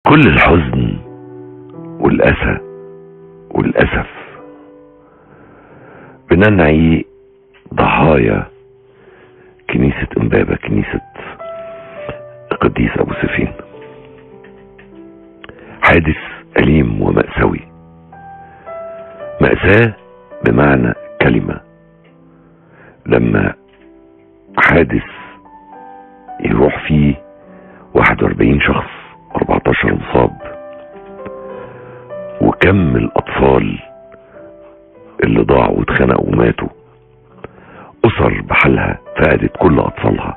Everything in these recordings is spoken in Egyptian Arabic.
كل الحزن والأسى والأسف بننعي ضحايا كنيسة امبابة كنيسة القديس ابو سفين حادث أليم ومأساوي مأساة بمعنى كلمة لما حادث يروح فيه 41 شخص 14 مصاب وكم الأطفال اللي ضاعوا واتخنقوا وماتوا أسر بحالها فقدت كل أطفالها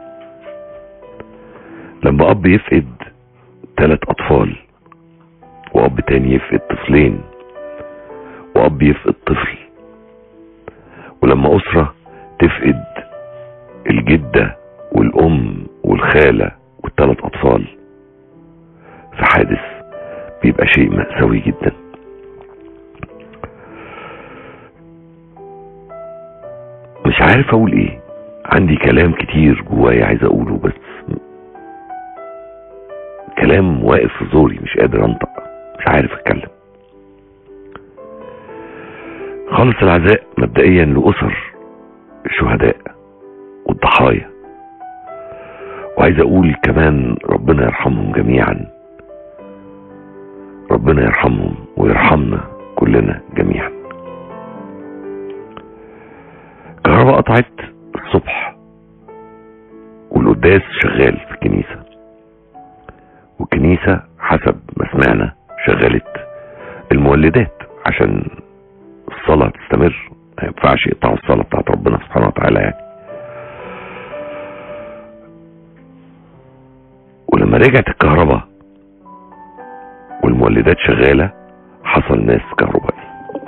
لما أب يفقد ثلاث أطفال وأب تاني يفقد طفلين وأب يفقد طفل ولما أسرة تفقد الجدة والأم والخالة والثلاث أطفال في حادث بيبقى شيء مأساوي جدا مش عارف اقول ايه عندي كلام كتير جوايا عايز اقوله بس كلام واقف في زوري مش قادر انطق مش عارف اتكلم خالص العزاء مبدئيا لأسر الشهداء والضحايا وعايز اقول كمان ربنا يرحمهم جميعا ربنا يرحمهم ويرحمنا كلنا جميعا الكهرباء قطعت الصبح والقداس شغال في الكنيسة والكنيسة حسب ما سمعنا شغلت المولدات عشان الصلاة تستمر ما ينفعش يقطعوا الصلاة بتاعت ربنا سبحانه وتعالى يعني ولما رجعت الكهرباء والمولدات شغالة حصل ناس كهربائي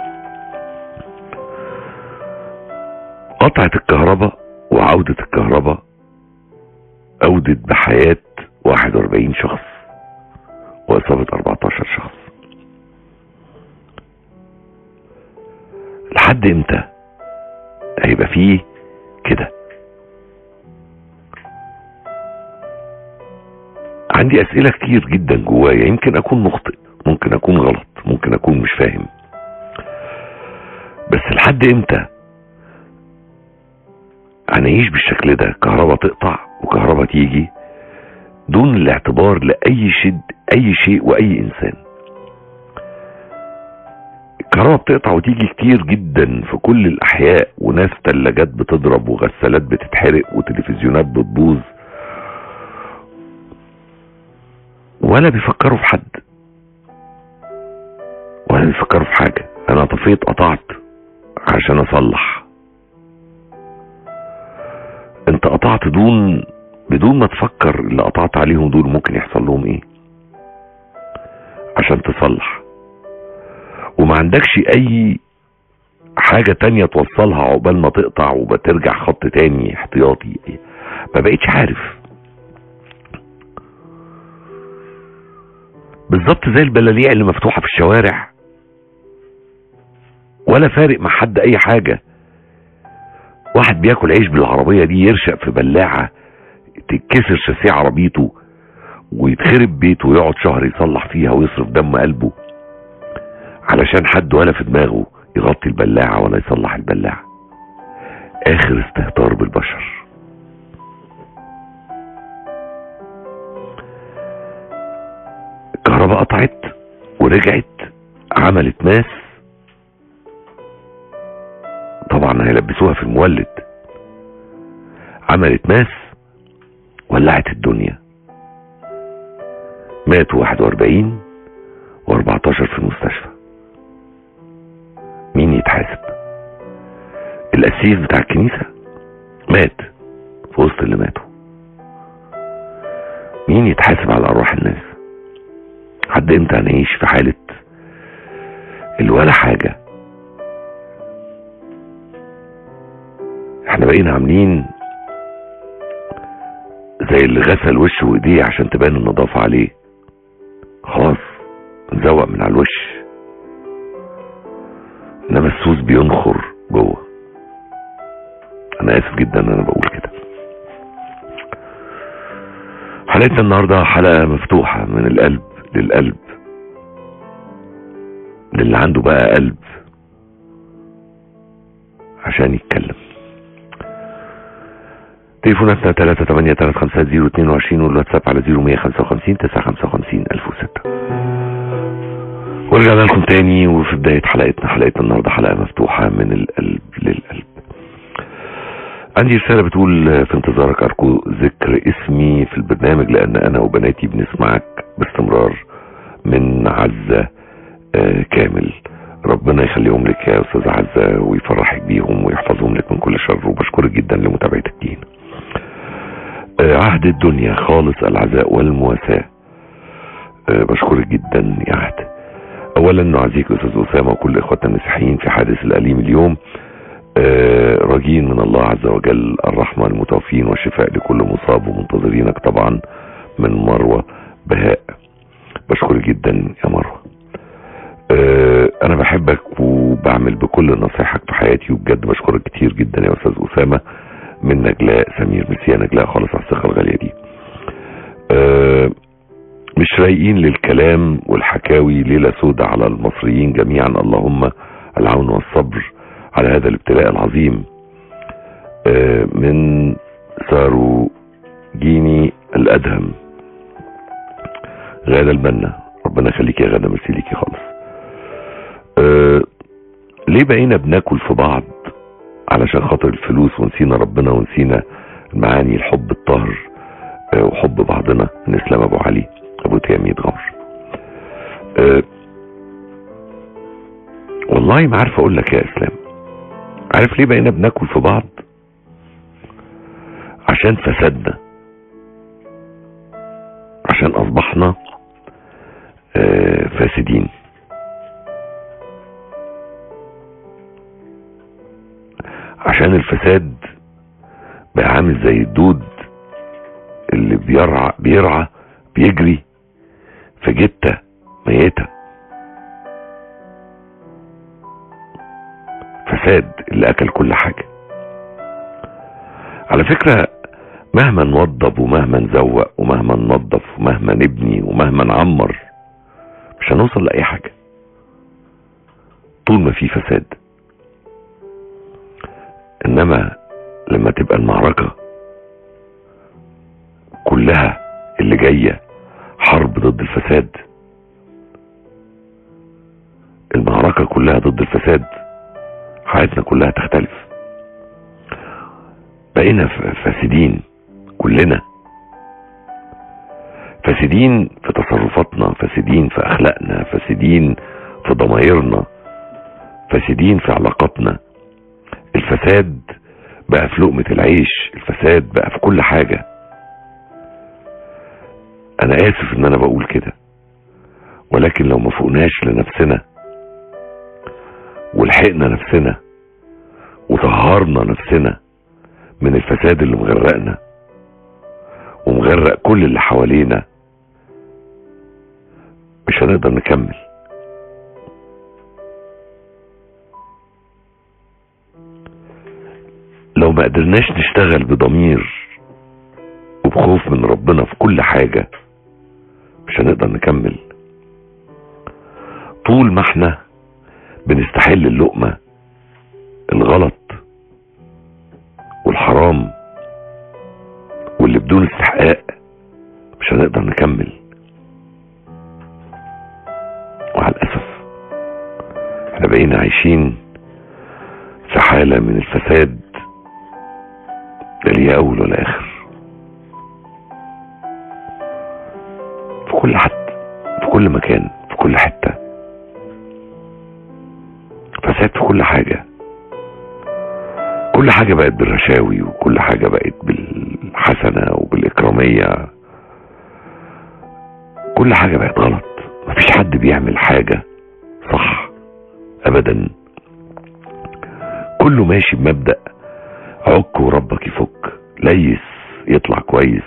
قطعت الكهرباء وعودة الكهرباء أودت بحياة 41 شخص وإصابة 14 شخص لحد امتى هيبقى فيه كده عندي اسئلة كتير جدا جوايا يمكن اكون مخطئ ممكن اكون غلط ممكن اكون مش فاهم بس لحد امتى هنعيش بالشكل ده كهرباء تقطع وكهرباء تيجي دون الاعتبار لأي شد أي شيء وأي إنسان الكهرباء بتقطع وتيجي كتير جدا في كل الأحياء وناس تلاجات بتضرب وغسالات بتتحرق وتلفزيونات بتبوظ ولا بيفكروا في حد ولا بيفكروا في حاجة أنا طفيت قطعت عشان أصلح انت قطعت دون بدون ما تفكر اللي قطعت عليهم دول ممكن يحصل لهم ايه عشان تصلح وما عندكش اي حاجة تانية توصلها عقبال ما تقطع وبترجع خط تاني احتياطي ما بقيتش عارف بالظبط زي البلاليع اللي مفتوحة في الشوارع ولا فارق مع حد اي حاجة واحد بياكل عيش بالعربية دي يرشق في بلاعة تتكسر شاسيه عربيته ويتخرب بيته ويقعد شهر يصلح فيها ويصرف دم قلبه علشان حد ولا في دماغه يغطي البلاعة ولا يصلح البلاعة اخر استهتار بالبشر الكهرباء قطعت ورجعت عملت ماس طبعا هيلبسوها في المولد عملت ماس ولعت الدنيا ماتوا 41 و14 في المستشفى مين يتحاسب القسيس بتاع الكنيسة مات في وسط اللي ماتوا مين يتحاسب على ارواح الناس حد امتى هنعيش في حالة الولا حاجة احنا بقينا عاملين زي اللي غسل وشه وايديه عشان تبان النظافة عليه خلاص نزوق من على الوش انما السوس بينخر جوه انا اسف جدا ان انا بقول كده حلقتنا النهارده حلقه مفتوحه من القلب للقلب للي عنده بقى قلب عشان يتكلم تليفوناتنا 3 8 3 5 0 22 والواتساب على 0 155 955 1006 ورجعنا لكم تاني وفي بداية حلقتنا حلقة النهاردة حلقة مفتوحة من القلب للقلب عندي رسالة بتقول في انتظارك أرجو ذكر اسمي في البرنامج لأن أنا وبناتي بنسمعك باستمرار من عزة آه كامل ربنا يخليهم لك يا أستاذ عزة ويفرحك بيهم ويحفظهم لك من كل شر وبشكرك جدا لمتابعتك لينا آه عهد الدنيا خالص العزاء والمواساة آه بشكرك جدا يا عهد اولا نعزيك استاذ اسامه وكل اخواتنا المسيحيين في حادث الاليم اليوم آه راجين من الله عز وجل الرحمه المتوفين والشفاء لكل مصاب ومنتظرينك طبعا من مروه بهاء بشكرك جدا يا مروه آه انا بحبك وبعمل بكل نصايحك في حياتي وبجد بشكرك كتير جدا يا استاذ اسامه من نجلاء سمير ميرسي يا نجلاء خالص على الثقه الغاليه دي آه مش رايقين للكلام والحكاوي ليلة سودة على المصريين جميعا اللهم العون والصبر على هذا الابتلاء العظيم آه من سارو جيني الأدهم غادة البنا ربنا يخليك يا غادة ميرسي ليكي خالص آه ليه بقينا بناكل في بعض علشان خاطر الفلوس ونسينا ربنا ونسينا المعاني الحب الطاهر آه وحب بعضنا من اسلام ابو علي ابو تيمية غمر أه والله ما عارف اقول لك يا اسلام عارف ليه بقينا بناكل في بعض عشان فسدنا عشان اصبحنا أه فاسدين عشان الفساد بقى عامل زي الدود اللي بيرعى بيرعى بيجري في جتة ميتة فساد اللي اكل كل حاجة على فكرة مهما نوضب ومهما نزوق ومهما ننظف ومهما نبني ومهما نعمر مش هنوصل لأي حاجة طول ما في فساد انما لما تبقى المعركة كلها اللي جاية حرب ضد الفساد المعركة كلها ضد الفساد حياتنا كلها تختلف بقينا فاسدين كلنا فاسدين في تصرفاتنا فاسدين في اخلاقنا فاسدين في ضمايرنا فاسدين في علاقاتنا الفساد بقى في لقمة العيش الفساد بقى في كل حاجة انا اسف ان انا بقول كده ولكن لو ما فوقناش لنفسنا ولحقنا نفسنا وطهرنا نفسنا من الفساد اللي مغرقنا ومغرق كل اللي حوالينا مش هنقدر نكمل لو ما قدرناش نشتغل بضمير وبخوف من ربنا في كل حاجة مش هنقدر نكمل طول ما احنا بنستحل اللقمة الغلط والحرام واللي بدون استحقاق مش هنقدر نكمل وعلى الأسف احنا بقينا عايشين في حالة من الفساد لا ليه أول ولا آخر في كل حد في كل مكان في كل حتة فساد في كل حاجة كل حاجة بقت بالرشاوي وكل حاجة بقت بالحسنة وبالإكرامية كل حاجة بقت غلط مفيش حد بيعمل حاجة صح أبدا كله ماشي بمبدأ عك وربك يفك ليس يطلع كويس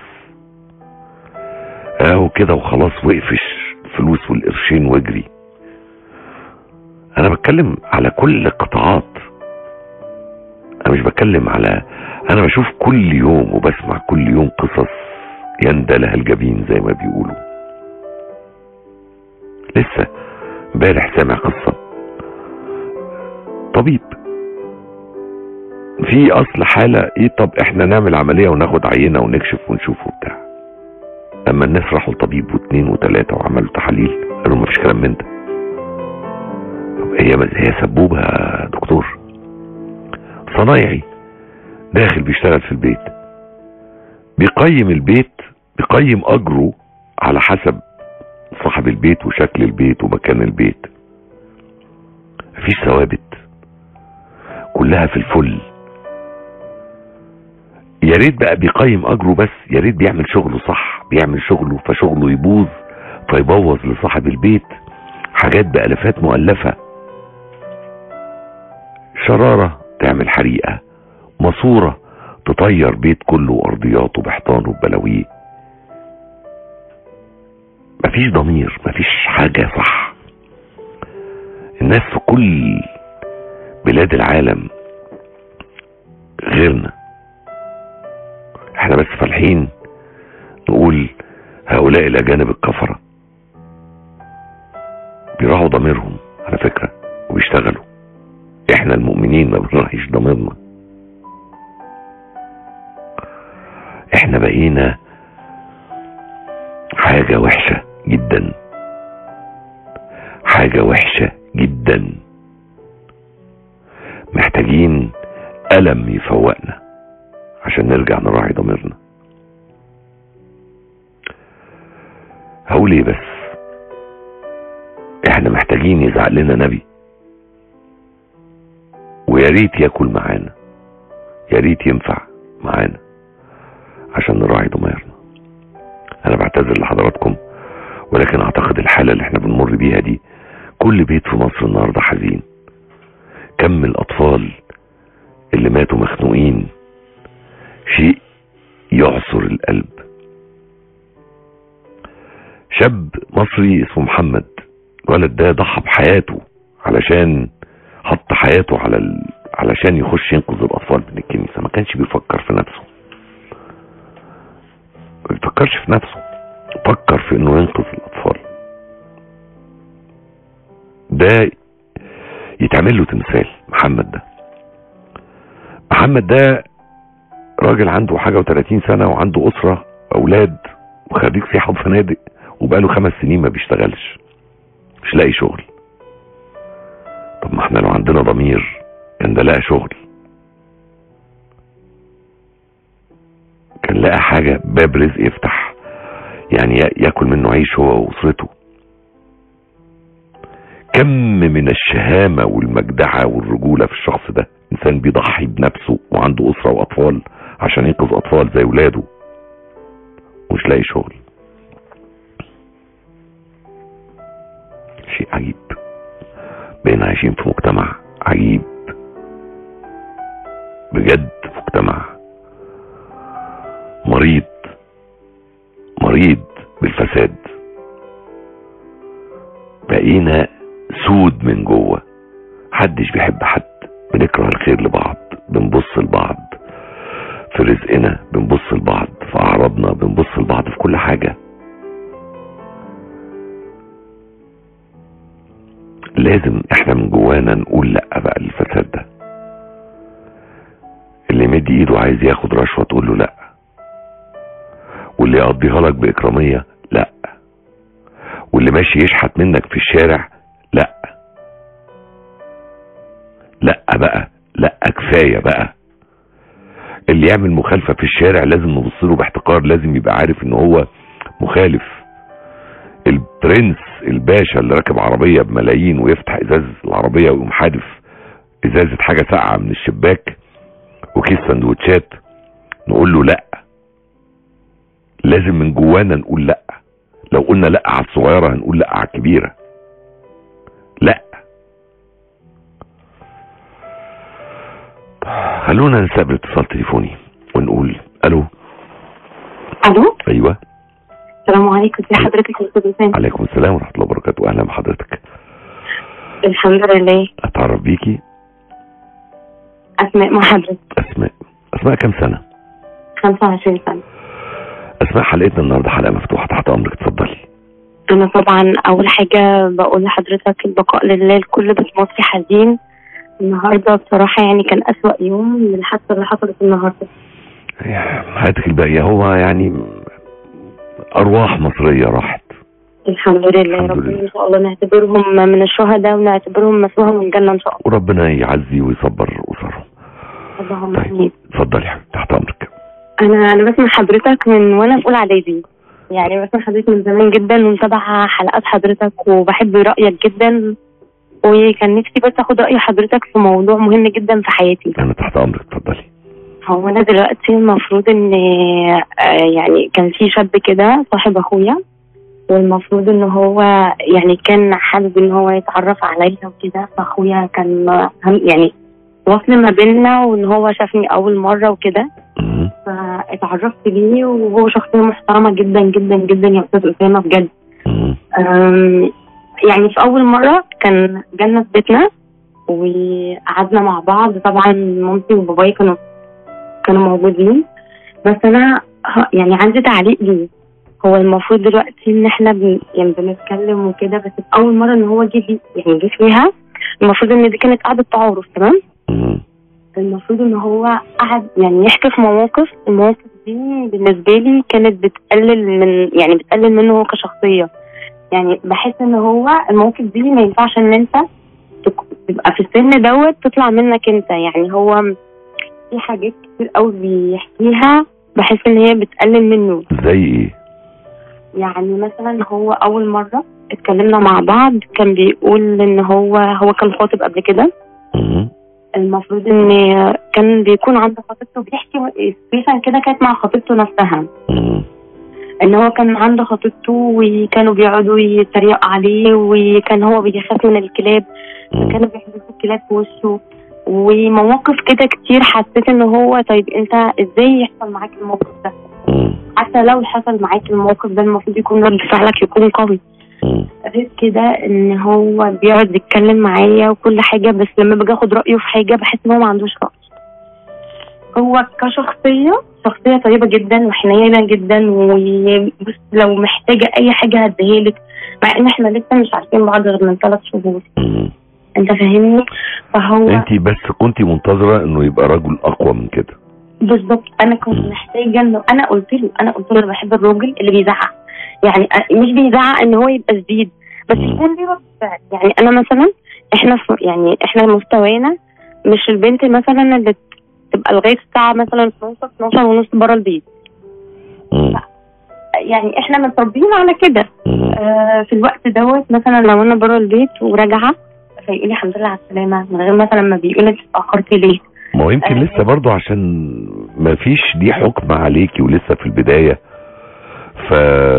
اهو كده وخلاص وقفش الفلوس والقرشين واجري انا بتكلم على كل القطاعات انا مش بتكلم على انا بشوف كل يوم وبسمع كل يوم قصص يندى لها الجبين زي ما بيقولوا لسه امبارح سامع قصة طبيب في اصل حالة ايه طب احنا نعمل عملية وناخد عينة ونكشف ونشوف وبتاع اما الناس راحوا لطبيب واثنين وثلاثة وعملوا تحاليل قالوا مفيش كلام من ده طب هي هي سبوبة يا دكتور صنايعي داخل بيشتغل في البيت بيقيم البيت بيقيم اجره على حسب صاحب البيت وشكل البيت ومكان البيت مفيش ثوابت كلها في الفل يا ريت بقى بيقيم اجره بس يا ريت بيعمل شغله صح بيعمل شغله فشغله يبوظ فيبوظ لصاحب البيت حاجات بألفات مؤلفة شرارة تعمل حريقة ماسورة تطير بيت كله وارضياته بحيطانه ببلاويه مفيش ضمير مفيش حاجة صح الناس في كل بلاد العالم غيرنا احنا بس فالحين نقول هؤلاء الاجانب الكفرة بيراعوا ضميرهم على فكرة وبيشتغلوا احنا المؤمنين ما بنراعيش ضميرنا احنا بقينا حاجة وحشة جدا حاجة وحشة جدا محتاجين ألم يفوقنا عشان نرجع نراعي ضميرنا هقول ايه بس احنا محتاجين يزعل لنا نبي ويا ريت ياكل معانا يا ريت ينفع معانا عشان نراعي ضميرنا انا بعتذر لحضراتكم ولكن اعتقد الحالة اللي احنا بنمر بيها دي كل بيت في مصر النهاردة حزين كم الاطفال اللي ماتوا مخنوقين شيء يعصر القلب شاب مصري اسمه محمد الولد ده ضحى بحياته علشان حط حياته على ال... علشان يخش ينقذ الاطفال من الكنيسه ما كانش بيفكر في نفسه ما بيفكرش في نفسه فكر في انه ينقذ الاطفال ده يتعمل له تمثال محمد ده محمد ده راجل عنده حاجة وثلاثين سنة وعنده أسرة أولاد وخريج سياحة وفنادق وبقاله خمس سنين ما بيشتغلش مش لاقي شغل طب ما احنا لو عندنا ضمير كان ده لقى شغل كان لقى حاجة باب رزق يفتح يعني ياكل منه عيش هو واسرته كم من الشهامة والمجدعة والرجولة في الشخص ده انسان بيضحي بنفسه وعنده اسرة واطفال عشان ينقذ اطفال زي ولاده مش لاقي شغل شيء عجيب بقينا عايشين في مجتمع عجيب بجد مجتمع مريض مريض بالفساد بقينا سود من جوه محدش بيحب حد بنكره الخير لبعض بنبص لبعض في رزقنا بنبص لبعض في اعراضنا بنبص لبعض في كل حاجه لازم احنا من جوانا نقول لا بقى للفساد ده اللي مدي ايده عايز ياخد رشوه تقول له لا واللي يقضيها لك باكراميه لا واللي ماشي يشحت منك في الشارع لا لا بقى لا كفايه بقى اللي يعمل مخالفه في الشارع لازم نبص له باحتقار لازم يبقى عارف ان هو مخالف البرنس الباشا اللي راكب عربيه بملايين ويفتح ازاز العربيه ويقوم حادف ازازه حاجه ساقعه من الشباك وكيس سندوتشات نقول له لا لازم من جوانا نقول لا لو قلنا لا على الصغيره هنقول لا على الكبيره لا خلونا نستقبل اتصال تليفوني ونقول الو الو ايوه السلام عليكم ازي حضرتك يا استاذ وسام عليكم السلام ورحمه الله وبركاته اهلا بحضرتك الحمد لله اتعرف بيكي اسماء مع حضرتك اسماء اسماء كام سنه 25 سنه اسماء حلقتنا النهارده حلقه مفتوحه تحت امرك اتفضلي انا طبعا اول حاجه بقول لحضرتك البقاء لله الكل بيت مصري حزين النهارده بصراحه يعني كان اسوأ يوم من الحادثه اللي حصلت النهارده حياتك الباقية هو يعني أرواح مصرية راحت الحمد لله الحمد ربنا لله. ان شاء الله نعتبرهم من الشهداء ونعتبرهم مسوها من الجنه ان شاء الله وربنا يعزي ويصبر أسرهم اللهم طيب. امين اتفضلي يا حبيبي تحت أمرك انا انا بسمع حضرتك من وانا في اولى اعدادي يعني بسمع حضرتك من زمان جدا ومتابعه حلقات حضرتك وبحب رايك جدا وكان نفسي بس اخد راي حضرتك في موضوع مهم جدا في حياتي أنا تحت أمرك اتفضلي هو انا دلوقتي المفروض ان آه، يعني كان في شاب كده صاحب اخويا والمفروض ان هو يعني كان حابب ان هو يتعرف عليا وكده فاخويا كان هم- يعني وصل ما بيننا وان هو شافني اول مره وكده مم. فاتعرفت بيه وهو شخصيه محترمه جدا جدا جدا يا استاذ اسامه بجد مم. أم، يعني في اول مره كان جالنا في بيتنا وقعدنا مع بعض طبعا مامتي وبابايا كانوا كانوا موجودين بس انا ه- يعني عندي تعليق ليه هو المفروض دلوقتي ان احنا بن يعني بنتكلم وكده بس في اول مره ان هو جه بي- يعني جه فيها المفروض ان دي كانت قعده تعارف تمام مم. المفروض ان هو قعد يعني يحكي في مواقف المواقف دي بالنسبه لي كانت بتقلل من يعني بتقلل منه هو كشخصيه يعني بحس ان هو المواقف دي ما ينفعش ان انت تك- تبقى في السن دوت تطلع منك انت يعني هو في حاجات كتير قوي بيحكيها بحس ان هي بتقلل منه زي إيه؟ يعني مثلا هو اول مره اتكلمنا مع بعض كان بيقول ان هو هو كان خاطب قبل كده مم. المفروض ان كان بيكون عنده خطيبته بيحكي سبيشال كده كانت مع خطيبته نفسها مم. ان هو كان عنده خطيبته وكانوا بيقعدوا يتريقوا عليه وكان هو بيخاف من الكلاب مم. كانوا بيحبسوا الكلاب في وشه ومواقف كده كتير حسيت ان هو طيب انت ازاي يحصل معاك الموقف ده مم. حتى لو حصل معاك الموقف ده المفروض يكون رد فعلك يكون قوي مم. غير كده ان هو بيقعد يتكلم معايا وكل حاجه بس لما باجي اخد رايه في حاجه بحس ان هو ما عندوش راي هو كشخصيه شخصيه طيبه جدا وحنينه جدا وبص لو محتاجه اي حاجه هديها لك مع ان احنا لسه مش عارفين بعض غير من ثلاث شهور مم. انت فاهمني فهو انت بس كنت منتظرة انه يبقى رجل اقوى من كده بالظبط انا كنت محتاجه انه انا قلت له انا قلت له انا بحب الراجل اللي بيزعق يعني أ- مش بيزعق ان هو يبقى شديد بس مم. يكون ليه رد فعل يعني انا مثلا احنا في يعني احنا مستوانا مش البنت مثلا اللي تبقى لغايه الساعه مثلا 12 12 ونص بره البيت مم. يعني احنا متربيين على كده مم. آه في الوقت دوت مثلا لو انا بره البيت وراجعه فيقول لي الحمد لله على السلامه من غير مثلا ما بيقول انت اتاخرتي ليه ما هو يمكن آه. لسه برضو عشان ما فيش دي حكم عليكي ولسه في البداية ف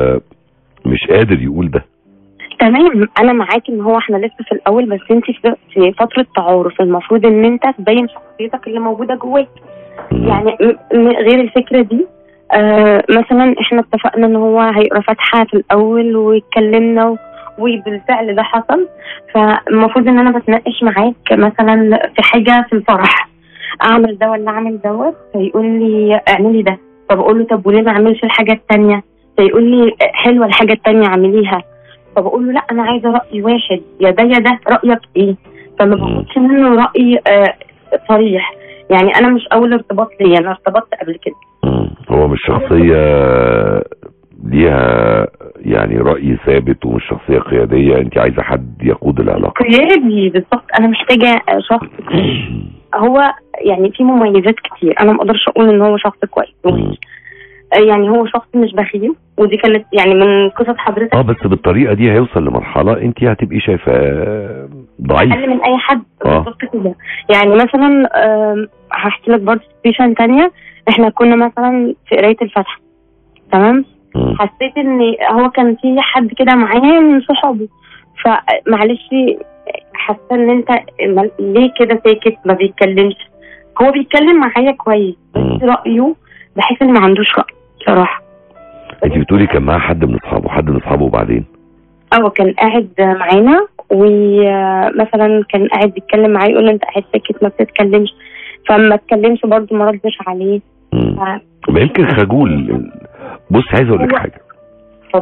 مش قادر يقول ده تمام انا معاك ان هو احنا لسه في الاول بس انت في في فتره تعارف المفروض ان انت تبين شخصيتك اللي موجوده جواك مم. يعني م- م- غير الفكره دي آه مثلا احنا اتفقنا ان هو هيقرا فاتحه في الاول واتكلمنا و- وبالفعل ده حصل فالمفروض ان انا بتناقش معاك مثلا في حاجه في الفرح اعمل ده ولا اعمل دوت فيقول لي اعملي ده فبقول له طب وليه ما اعملش الحاجه التانيه فيقول لي حلوه الحاجه التانيه اعمليها فبقول له لا انا عايزه راي واحد يا ده يا ده رايك ايه فما باخدش منه راي آه صريح يعني انا مش اول ارتباط ليا انا ارتبطت قبل كده مم. هو مش شخصية ليها يعني رأي ثابت ومش شخصية قيادية انت عايزة حد يقود العلاقة قيادي بالظبط انا محتاجه آه، شخص هو يعني في مميزات كتير انا ما اقدرش اقول ان هو شخص كويس مم. آه، يعني هو شخص مش بخيل ودي كانت يعني من قصص حضرتك اه بس بالطريقة دي هيوصل لمرحلة انت هتبقي شايفاه ضعيف اقل من اي حد آه. بالظبط كده يعني مثلا آم، هحكي لك برضه سيتويشن تانية احنا كنا مثلا في قرايه الفاتحه تمام مم. حسيت ان هو كان في حد كده معايا من صحابه فمعلش حاسه ان انت مال- ليه كده ساكت ما بيتكلمش هو بيتكلم معايا كويس مم. بس رايه بحس ان ما عندوش راي بصراحه انت بتقولي كان معاه حد من اصحابه حد من اصحابه وبعدين اه كان قاعد معانا ومثلا كان قاعد بيتكلم معايا يقول له انت قاعد ساكت ما بتتكلمش فما اتكلمش برضه ما ردش عليه مم. ف- ما يمكن خجول بص عايز اقول لك هو- حاجه اتفضل.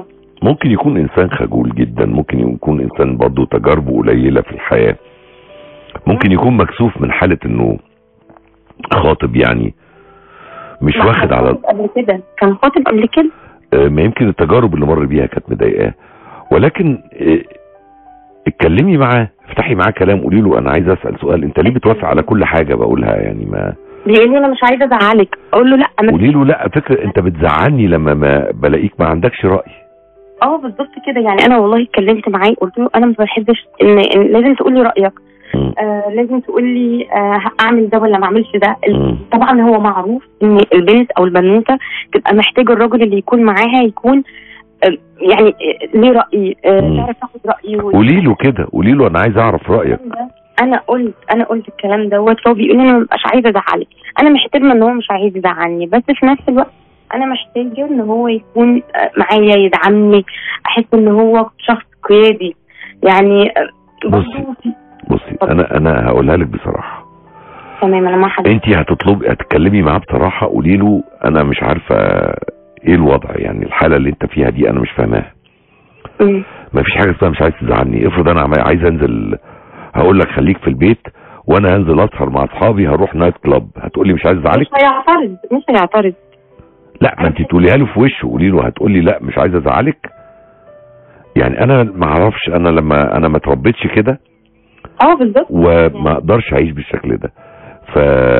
ممكن يكون انسان خجول جدا ممكن يكون انسان برضه تجاربه قليله في الحياه ممكن يكون مكسوف من حاله انه خاطب يعني مش لا، واخد كان على خاطب قبل كده كان خاطب قبل كده آه، ما يمكن التجارب اللي مر بيها كانت مضايقاه ولكن آه، اتكلمي معاه افتحي معاه كلام قولي له انا عايز اسال سؤال انت ليه بتوافق على كل حاجه بقولها يعني ما بيقول لي انا مش عايزه ازعلك اقول له لا انا قولي له لا فكره انت بتزعلني لما ما بلاقيك ما عندكش راي اه بالظبط كده يعني انا والله اتكلمت معاه قلت له انا ما بحبش ان, إن لازم تقول لي رايك مم. آه لازم تقول لي آه اعمل ده ولا ما اعملش ده ال- مم. طبعا هو معروف ان البنت او البنوته تبقى محتاجه الراجل اللي يكون معاها يكون آه يعني آه، ليه راي آه مم. تعرف تاخد رايه قولي له كده قولي له انا عايز اعرف رايك انا قلت انا قلت الكلام دوت هو بيقول لي انا مبقاش عايزه ازعلك انا محترمه ان هو مش عايز يزعلني بس في نفس الوقت انا محتاجه ان هو يكون آه، معايا يدعمني احس ان هو شخص قيادي يعني آه، برضه بصي. في- بصي انا انا هقولها لك بصراحه تمام انا مع حضرتك انت هتطلبي هتتكلمي معاه بصراحه قولي له انا مش عارفه ايه الوضع يعني الحاله اللي انت فيها دي انا مش فاهماها مم. ما فيش حاجه اسمها مش عايز تزعلني افرض انا عم- عايز انزل هقول لك خليك في البيت وانا هنزل اسهر مع اصحابي هروح نايت كلاب هتقولي مش عايز مش ازعلك هيعترض مش هيعترض لا ما انت تقوليها له في وشه قولي له هتقولي لا مش عايز ازعلك يعني انا ما اعرفش انا لما انا ما اتربيتش كده اه بالظبط وما اقدرش اعيش بالشكل ده ف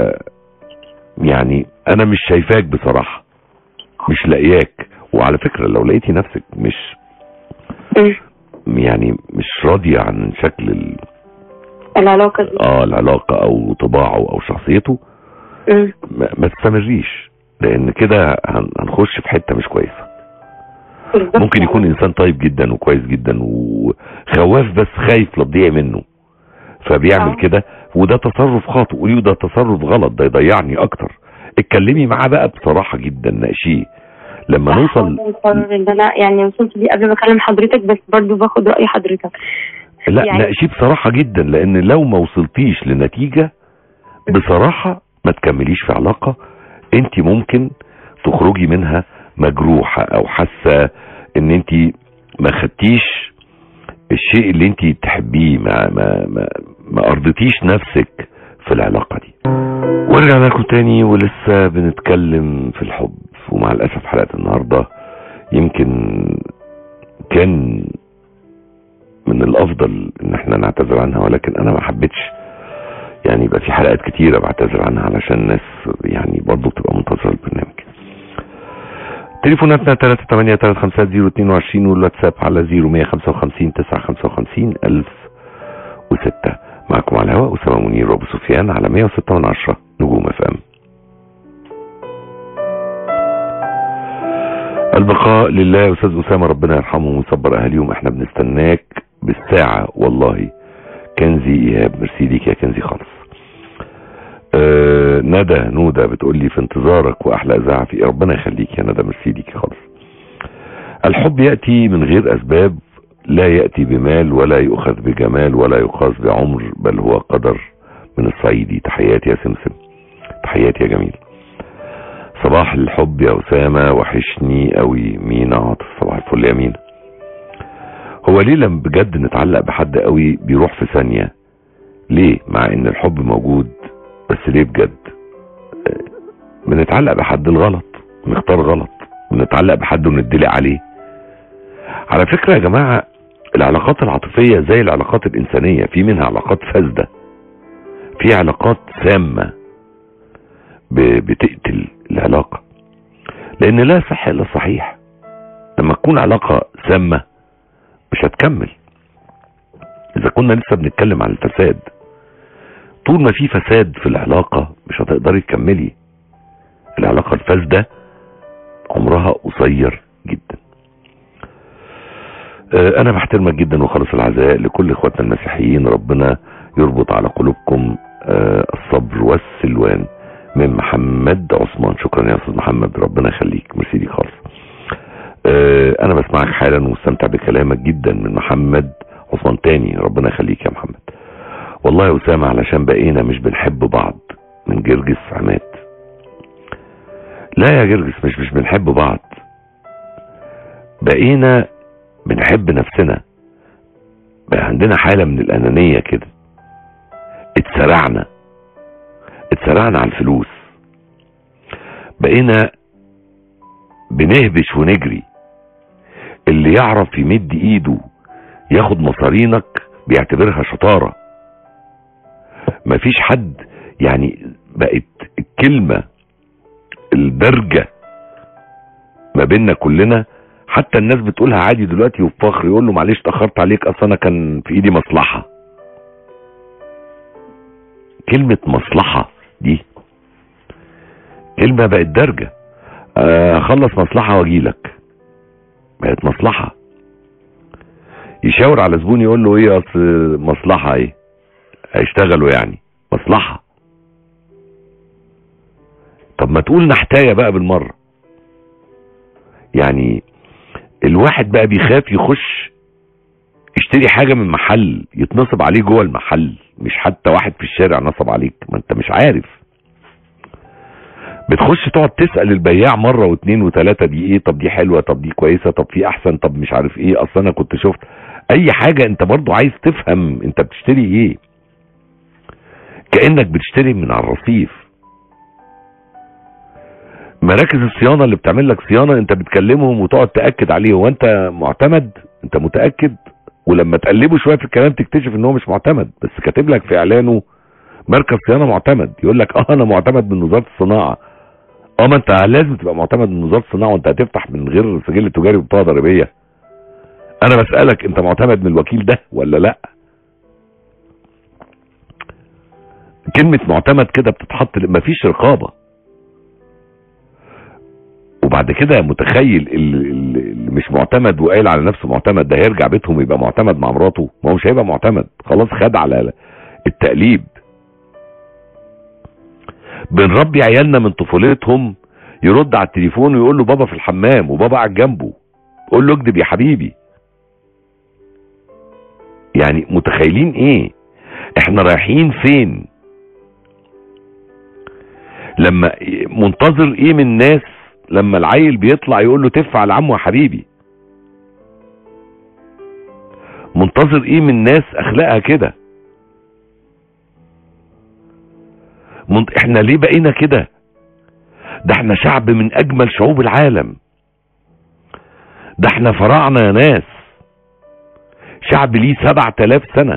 يعني انا مش شايفاك بصراحه مش لاقياك وعلى فكره لو لقيتي نفسك مش مم. يعني مش راضيه عن شكل ال... العلاقه دي اه العلاقه او طباعه او شخصيته مم. ما, ما تستمريش لان كده هن- هنخش في حته مش كويسه بالظبط ممكن يكون انسان طيب جدا وكويس جدا وخواف بس خايف لا تضيع منه فبيعمل آه. كده وده تصرف خاطئ قولي له ده تصرف غلط ده يضيعني اكتر اتكلمي معاه بقى بصراحه جدا ناقشيه لما نوصل القرار ان انا يعني وصلت ليه قبل ما اكلم حضرتك بس برضو باخد راي حضرتك لا يعني- ناقشيه بصراحه جدا لان لو ما وصلتيش لنتيجه بصراحه ما تكمليش في علاقه انت ممكن تخرجي منها مجروحه او حاسه ان انت ما خدتيش الشيء اللي انت تحبيه ما ما ما, ما ارضتيش نفسك في العلاقه دي ورجعنا لكم تاني ولسه بنتكلم في الحب ومع الاسف حلقه النهارده يمكن كان من الافضل ان احنا نعتذر عنها ولكن انا ما حبيتش يعني يبقى في حلقات كتيره بعتذر عنها علشان الناس يعني برضه بتبقى منتظره البرنامج تليفوناتنا 383 والواتساب على 0155 955 1006 معكم على الهواء أسامة منير وأبو سفيان على 106 من 10 نجوم اف ام البقاء لله يا استاذ اسامه ربنا يرحمهم ويصبر اهاليهم احنا بنستناك بالساعه والله كنزي ايهاب ميرسي ليك يا كنزي خالص آه ندى نودة بتقول لي في انتظارك واحلى اذاعه في ربنا يخليك يا ندى ميرسي ليك خالص الحب ياتي من غير اسباب لا ياتي بمال ولا يؤخذ بجمال ولا يقاس بعمر بل هو قدر من الصعيدي تحياتي يا سمسم تحياتي يا جميل صباح الحب يا أسامة وحشني قوي مينا عاطف صباح الفل يا مينا هو ليه لما بجد نتعلق بحد قوي بيروح في ثانية ليه مع ان الحب موجود بس ليه بجد آه، بنتعلق بحد الغلط نختار غلط بنتعلق بحد وندلق عليه على فكرة يا جماعة العلاقات العاطفية زي العلاقات الإنسانية في منها علاقات فاسدة في علاقات سامة ب- بتقتل العلاقة لأن لا صح إلا صحيح لما تكون علاقة سامة مش هتكمل إذا كنا لسه بنتكلم عن الفساد طول ما في فساد في العلاقة مش هتقدري تكملي العلاقة الفاسدة عمرها قصير جدا آه، انا بحترمك جدا وخالص العزاء لكل اخواتنا المسيحيين ربنا يربط على قلوبكم آه، الصبر والسلوان من محمد عثمان شكرا يا استاذ محمد ربنا يخليك ميرسي ليك خالص آه، انا بسمعك حالا ومستمتع بكلامك جدا من محمد عثمان تاني ربنا يخليك يا محمد والله يا اسامه علشان بقينا مش بنحب بعض من جرجس عماد لا يا جرجس مش مش بنحب بعض بقينا بنحب نفسنا بقى عندنا حالة من الأنانية كده اتسرعنا اتسرعنا على الفلوس بقينا بنهبش ونجري اللي يعرف يمد ايده ياخد مصارينك بيعتبرها شطارة مفيش حد يعني بقت الكلمة الدرجة ما بيننا كلنا حتى الناس بتقولها عادي دلوقتي وبفخر يقول له معلش اتاخرت عليك اصل انا كان في ايدي مصلحه كلمه مصلحه دي كلمه بقت درجه اخلص مصلحه واجيلك بقت مصلحه يشاور على زبون يقول له ايه اصل مصلحه ايه هيشتغلوا يعني مصلحه طب ما تقول نحتايه بقى بالمره يعني الواحد بقى بيخاف يخش يشتري حاجة من محل يتنصب عليه جوه المحل مش حتى واحد في الشارع نصب عليك ما انت مش عارف بتخش تقعد تسأل البياع مرة واثنين وثلاثة دي ايه طب دي حلوة طب دي كويسة طب في احسن طب مش عارف ايه اصل انا كنت شفت اي حاجة انت برضو عايز تفهم انت بتشتري ايه كأنك بتشتري من على الرصيف مراكز الصيانة اللي بتعمل لك صيانة انت بتكلمهم وتقعد تأكد عليه هو انت معتمد انت متأكد ولما تقلبه شوية في الكلام تكتشف ان هو مش معتمد بس كاتب لك في اعلانه مركز صيانة معتمد يقول لك اه انا معتمد من وزارة الصناعة اه ما انت لازم تبقى معتمد من وزارة الصناعة وانت هتفتح من غير سجل تجاري وبطاقة ضريبية انا بسألك انت معتمد من الوكيل ده ولا لا كلمة معتمد كده بتتحط مفيش رقابة وبعد كده متخيل اللي مش معتمد وقايل على نفسه معتمد ده هيرجع بيتهم يبقى معتمد مع مراته ما هو مش هيبقى معتمد خلاص خد على التقليب بنربي عيالنا من طفولتهم يرد على التليفون ويقول له بابا في الحمام وبابا قاعد جنبه قول له اكدب يا حبيبي يعني متخيلين ايه احنا رايحين فين لما منتظر ايه من الناس لما العيل بيطلع يقول له تفعل عمو يا حبيبي منتظر ايه من ناس اخلاقها كده منت... احنا ليه بقينا كده ده احنا شعب من اجمل شعوب العالم ده احنا فراعنة يا ناس شعب ليه سبع تلاف سنة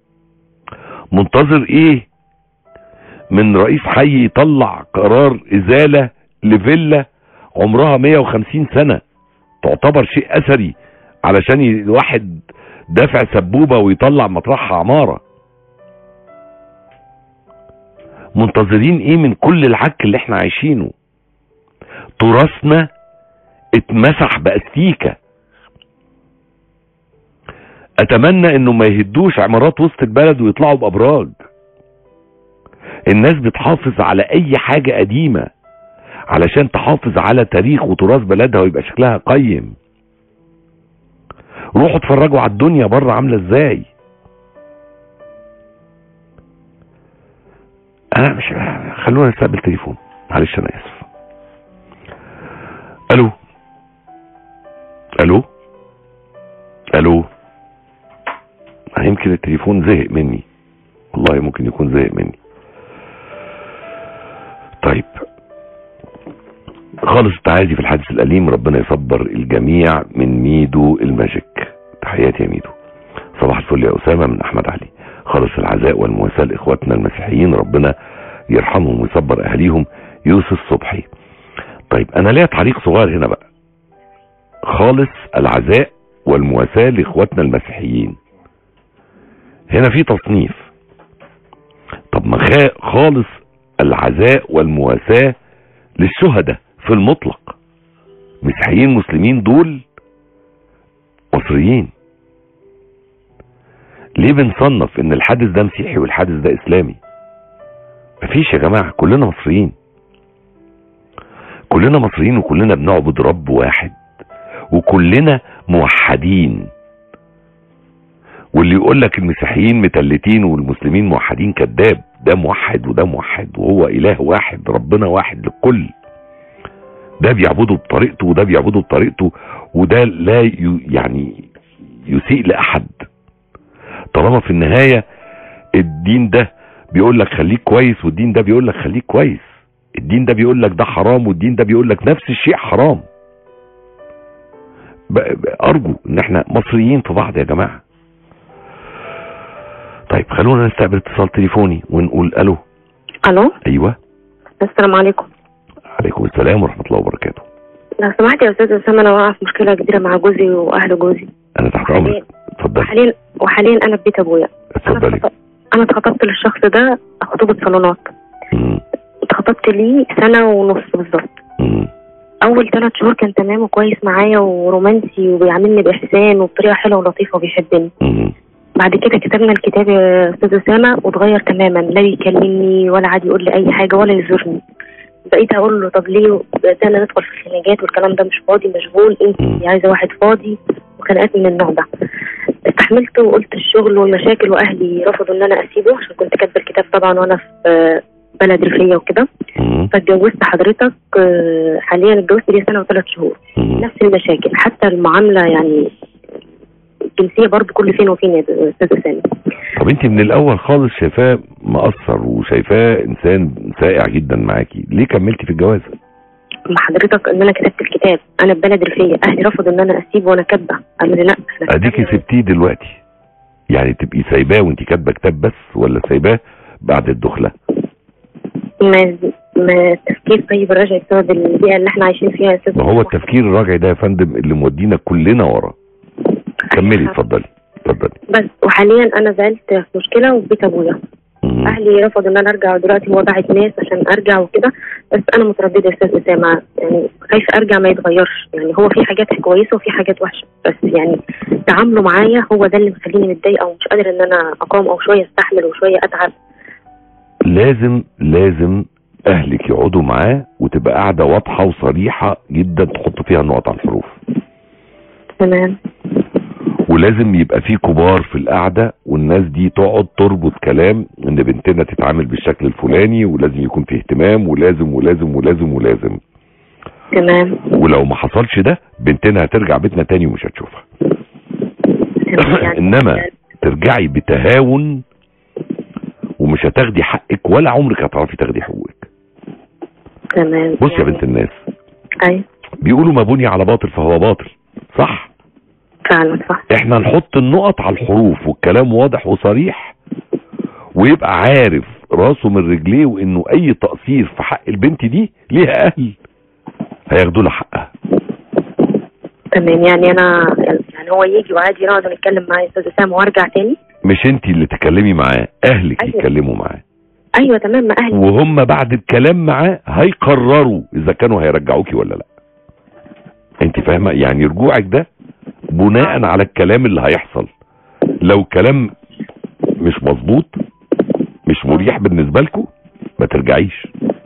منتظر ايه من رئيس حي يطلع قرار ازالة لفيلا عمرها 150 سنة تعتبر شيء اثري علشان الواحد دافع سبوبة ويطلع مطرحها عمارة منتظرين ايه من كل العك اللي احنا عايشينه تراثنا اتمسح باستيكة اتمنى انه ما يهدوش عمارات وسط البلد ويطلعوا بابراج الناس بتحافظ على اي حاجة قديمة علشان تحافظ على تاريخ وتراث بلدها ويبقى شكلها قيم روحوا اتفرجوا على الدنيا بره عامله ازاي انا مش خلونا نستقبل تليفون معلش انا اسف الو الو الو يمكن التليفون زهق مني والله ممكن يكون زهق مني طيب خالص التعازي في الحادث الأليم ربنا يصبر الجميع من ميدو الماجيك تحياتي يا ميدو صباح الفل يا أسامة من أحمد علي خالص العزاء والمواساة لإخواتنا المسيحيين ربنا يرحمهم ويصبر أهليهم يوسف صبحي طيب أنا ليا تعليق صغير هنا بقى خالص العزاء والمواساة لإخواتنا المسيحيين هنا في تصنيف طب ما خالص العزاء والمواساة للشهداء في المطلق مسيحيين مسلمين دول مصريين ليه بنصنف ان الحادث ده مسيحي والحادث ده اسلامي مفيش يا جماعة كلنا مصريين كلنا مصريين وكلنا بنعبد رب واحد وكلنا موحدين واللي يقول لك المسيحيين متلتين والمسلمين موحدين كذاب ده موحد وده موحد وهو اله واحد ربنا واحد للكل ده بيعبده بطريقته وده بيعبده بطريقته وده لا يعني يسيء لاحد طالما في النهايه الدين ده بيقول لك خليك كويس والدين ده بيقول لك خليك كويس الدين ده بيقول لك ده حرام والدين ده بيقول لك نفس الشيء حرام ب- ب- ارجو ان احنا مصريين في بعض يا جماعه طيب خلونا نستقبل اتصال تليفوني ونقول الو الو ايوه السلام عليكم عليكم السلام ورحمه الله وبركاته لو سمحت يا استاذ اسامه انا واقعه في مشكله كبيره مع جوزي واهل جوزي انا تحت امرك اتفضلي وحاليا وحاليا انا في بيت ابويا انا اتفضلي اتخطب- انا اتخطبت للشخص ده خطوبه صالونات مم. اتخطبت ليه سنه ونص بالظبط مم. اول ثلاث شهور كان تمام وكويس معايا ورومانسي وبيعاملني باحسان وبطريقه حلوه ولطيفه وبيحبني مم. بعد كده كتبنا الكتاب يا استاذ اسامه واتغير تماما لا يكلمني ولا عاد يقول لي اي حاجه ولا يزورني بقيت اقول له طب ليه بدانا ندخل في خناقات والكلام ده مش فاضي مشغول انت عايزه واحد فاضي وخناقات من النوع ده استحملت وقلت الشغل والمشاكل واهلي رفضوا ان انا اسيبه عشان كنت كاتبه الكتاب طبعا وانا في آه، بلد ريفيه وكده مم. فاتجوزت حضرتك آه، حاليا اتجوزت لي سنه وثلاث شهور مم. نفس المشاكل حتى المعامله يعني الجنسيه برضه كل فين وفين يا استاذ اسامه طب انت من الاول خالص شايفاه مقصر وشايفاه انسان سائع جدا معاكي ليه كملتي في الجواز مع حضرتك ان انا كتبت الكتاب انا في بلد ريفيه اهلي رفضوا ان انا اسيبه وانا كاتبه قالوا لي لا احنا اديكي كتبنا. سبتيه دلوقتي يعني تبقي سايباه وانت كاتبه كتاب بس ولا سايباه بعد الدخله ما ما التفكير طيب الرجعي بسبب البيئه اللي احنا عايشين فيها يا استاذ ما هو التفكير الراجعي ده يا فندم اللي مودينا كلنا ورا كملي اتفضلي اتفضلي بس وحاليا انا زعلت في مشكله وفي بيت ابويا مم. اهلي رفضوا ان انا ارجع ودلوقتي هو باعت ناس عشان ارجع وكده بس انا متردده يا استاذ اسامه يعني خايفه ارجع ما يتغيرش يعني هو في حاجات كويسه وفي حاجات وحشه بس يعني تعامله معايا هو ده اللي مخليني متضايقه ومش قادره ان انا اقاوم او شويه استحمل وشويه اتعب لازم لازم اهلك يقعدوا معاه وتبقى قاعده واضحه وصريحه جدا تحط فيها النقط على الحروف تمام ولازم يبقى في كبار في القعده والناس دي تقعد تربط كلام ان بنتنا تتعامل بالشكل الفلاني ولازم يكون في اهتمام ولازم ولازم ولازم ولازم تمام ولو ما حصلش ده بنتنا هترجع بيتنا تاني ومش هتشوفها تمام يعني انما ترجعي بتهاون ومش هتاخدي حقك ولا عمرك هتعرفي تاخدي حقوقك تمام بص يا بنت الناس اي بيقولوا ما بني على باطل فهو باطل صح فعلا صح احنا نحط النقط على الحروف والكلام واضح وصريح ويبقى عارف راسه من رجليه وانه اي تقصير في حق البنت دي ليها اهل هياخدوا لها حقها تمام يعني انا يعني هو يجي وعادي نقعد نتكلم معاه يا استاذ اسامه وارجع تاني مش انت اللي تكلمي معاه اهلك أيوة. يتكلموا معاه ايوه تمام ما اهلي وهم بعد الكلام معاه هيقرروا اذا كانوا هيرجعوكي ولا لا انت فاهمه يعني رجوعك ده بناء على الكلام اللي هيحصل لو كلام مش مظبوط مش مريح بالنسبه لكم ما ترجعيش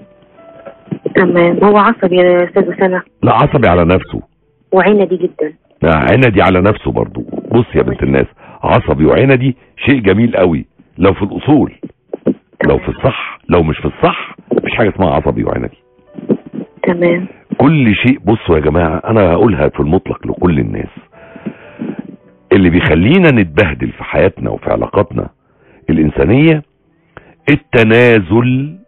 تمام هو عصبي يا استاذ اسامه لا عصبي على نفسه وعندي جدا عندي على نفسه برضو بص يا بنت الناس عصبي وعندي شيء جميل قوي لو في الاصول لو في الصح لو مش في الصح مفيش حاجه اسمها عصبي وعندي تمام كل شيء بصوا يا جماعة انا هقولها في المطلق لكل الناس اللي بيخلينا نتبهدل في حياتنا وفي علاقاتنا الانسانية التنازل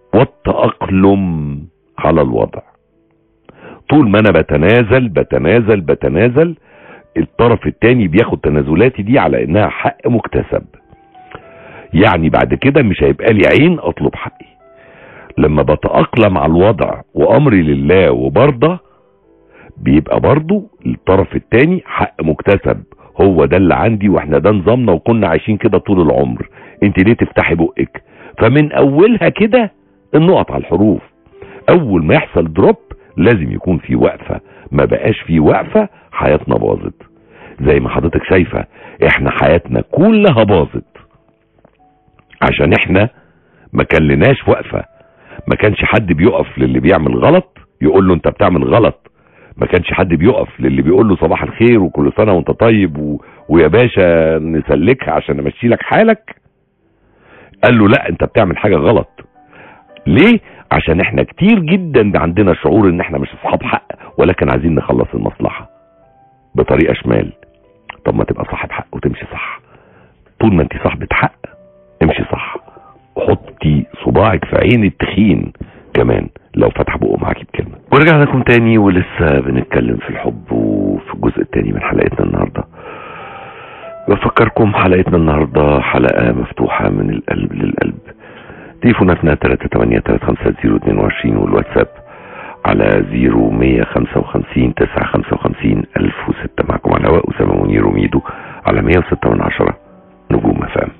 والتأقلم على الوضع طول ما انا بتنازل بتنازل بتنازل الطرف التاني بياخد تنازلاتي دي على انها حق مكتسب يعني بعد كده مش هيبقى لي عين اطلب حقي لما بتأقلم على الوضع وامري لله وبرضى بيبقى برضو الطرف التاني حق مكتسب هو ده اللي عندي واحنا ده نظامنا وكنا عايشين كده طول العمر انت ليه تفتحي بقك فمن اولها كده النقط على الحروف اول ما يحصل دروب لازم يكون في وقفة ما بقاش في وقفة حياتنا باظت زي ما حضرتك شايفة احنا حياتنا كلها باظت عشان احنا ما كلناش وقفة ما كانش حد بيقف للي بيعمل غلط يقول له انت بتعمل غلط ما كانش حد بيقف للي بيقول له صباح الخير وكل سنة وانت طيب و... ويا باشا نسلكها عشان نمشي لك حالك قال له لا انت بتعمل حاجة غلط ليه عشان احنا كتير جدا عندنا شعور ان احنا مش اصحاب حق ولكن عايزين نخلص المصلحة بطريقة شمال طب ما تبقى صاحب حق وتمشي صح طول ما انت صاحبة حق امشي صح وحطي صباعك في عين التخين كمان لو فتح بقه معاكي بكلمة ورجعنا لكم تاني ولسه بنتكلم في الحب وفي الجزء التاني من حلقتنا النهاردة بفكركم حلقتنا النهاردة حلقة مفتوحة من القلب للقلب تليفوناتنا 3835022 والواتساب على 0155 955 1006 معكم على الهواء أسامة منير وميدو على 106 من عشرة نجوم مفام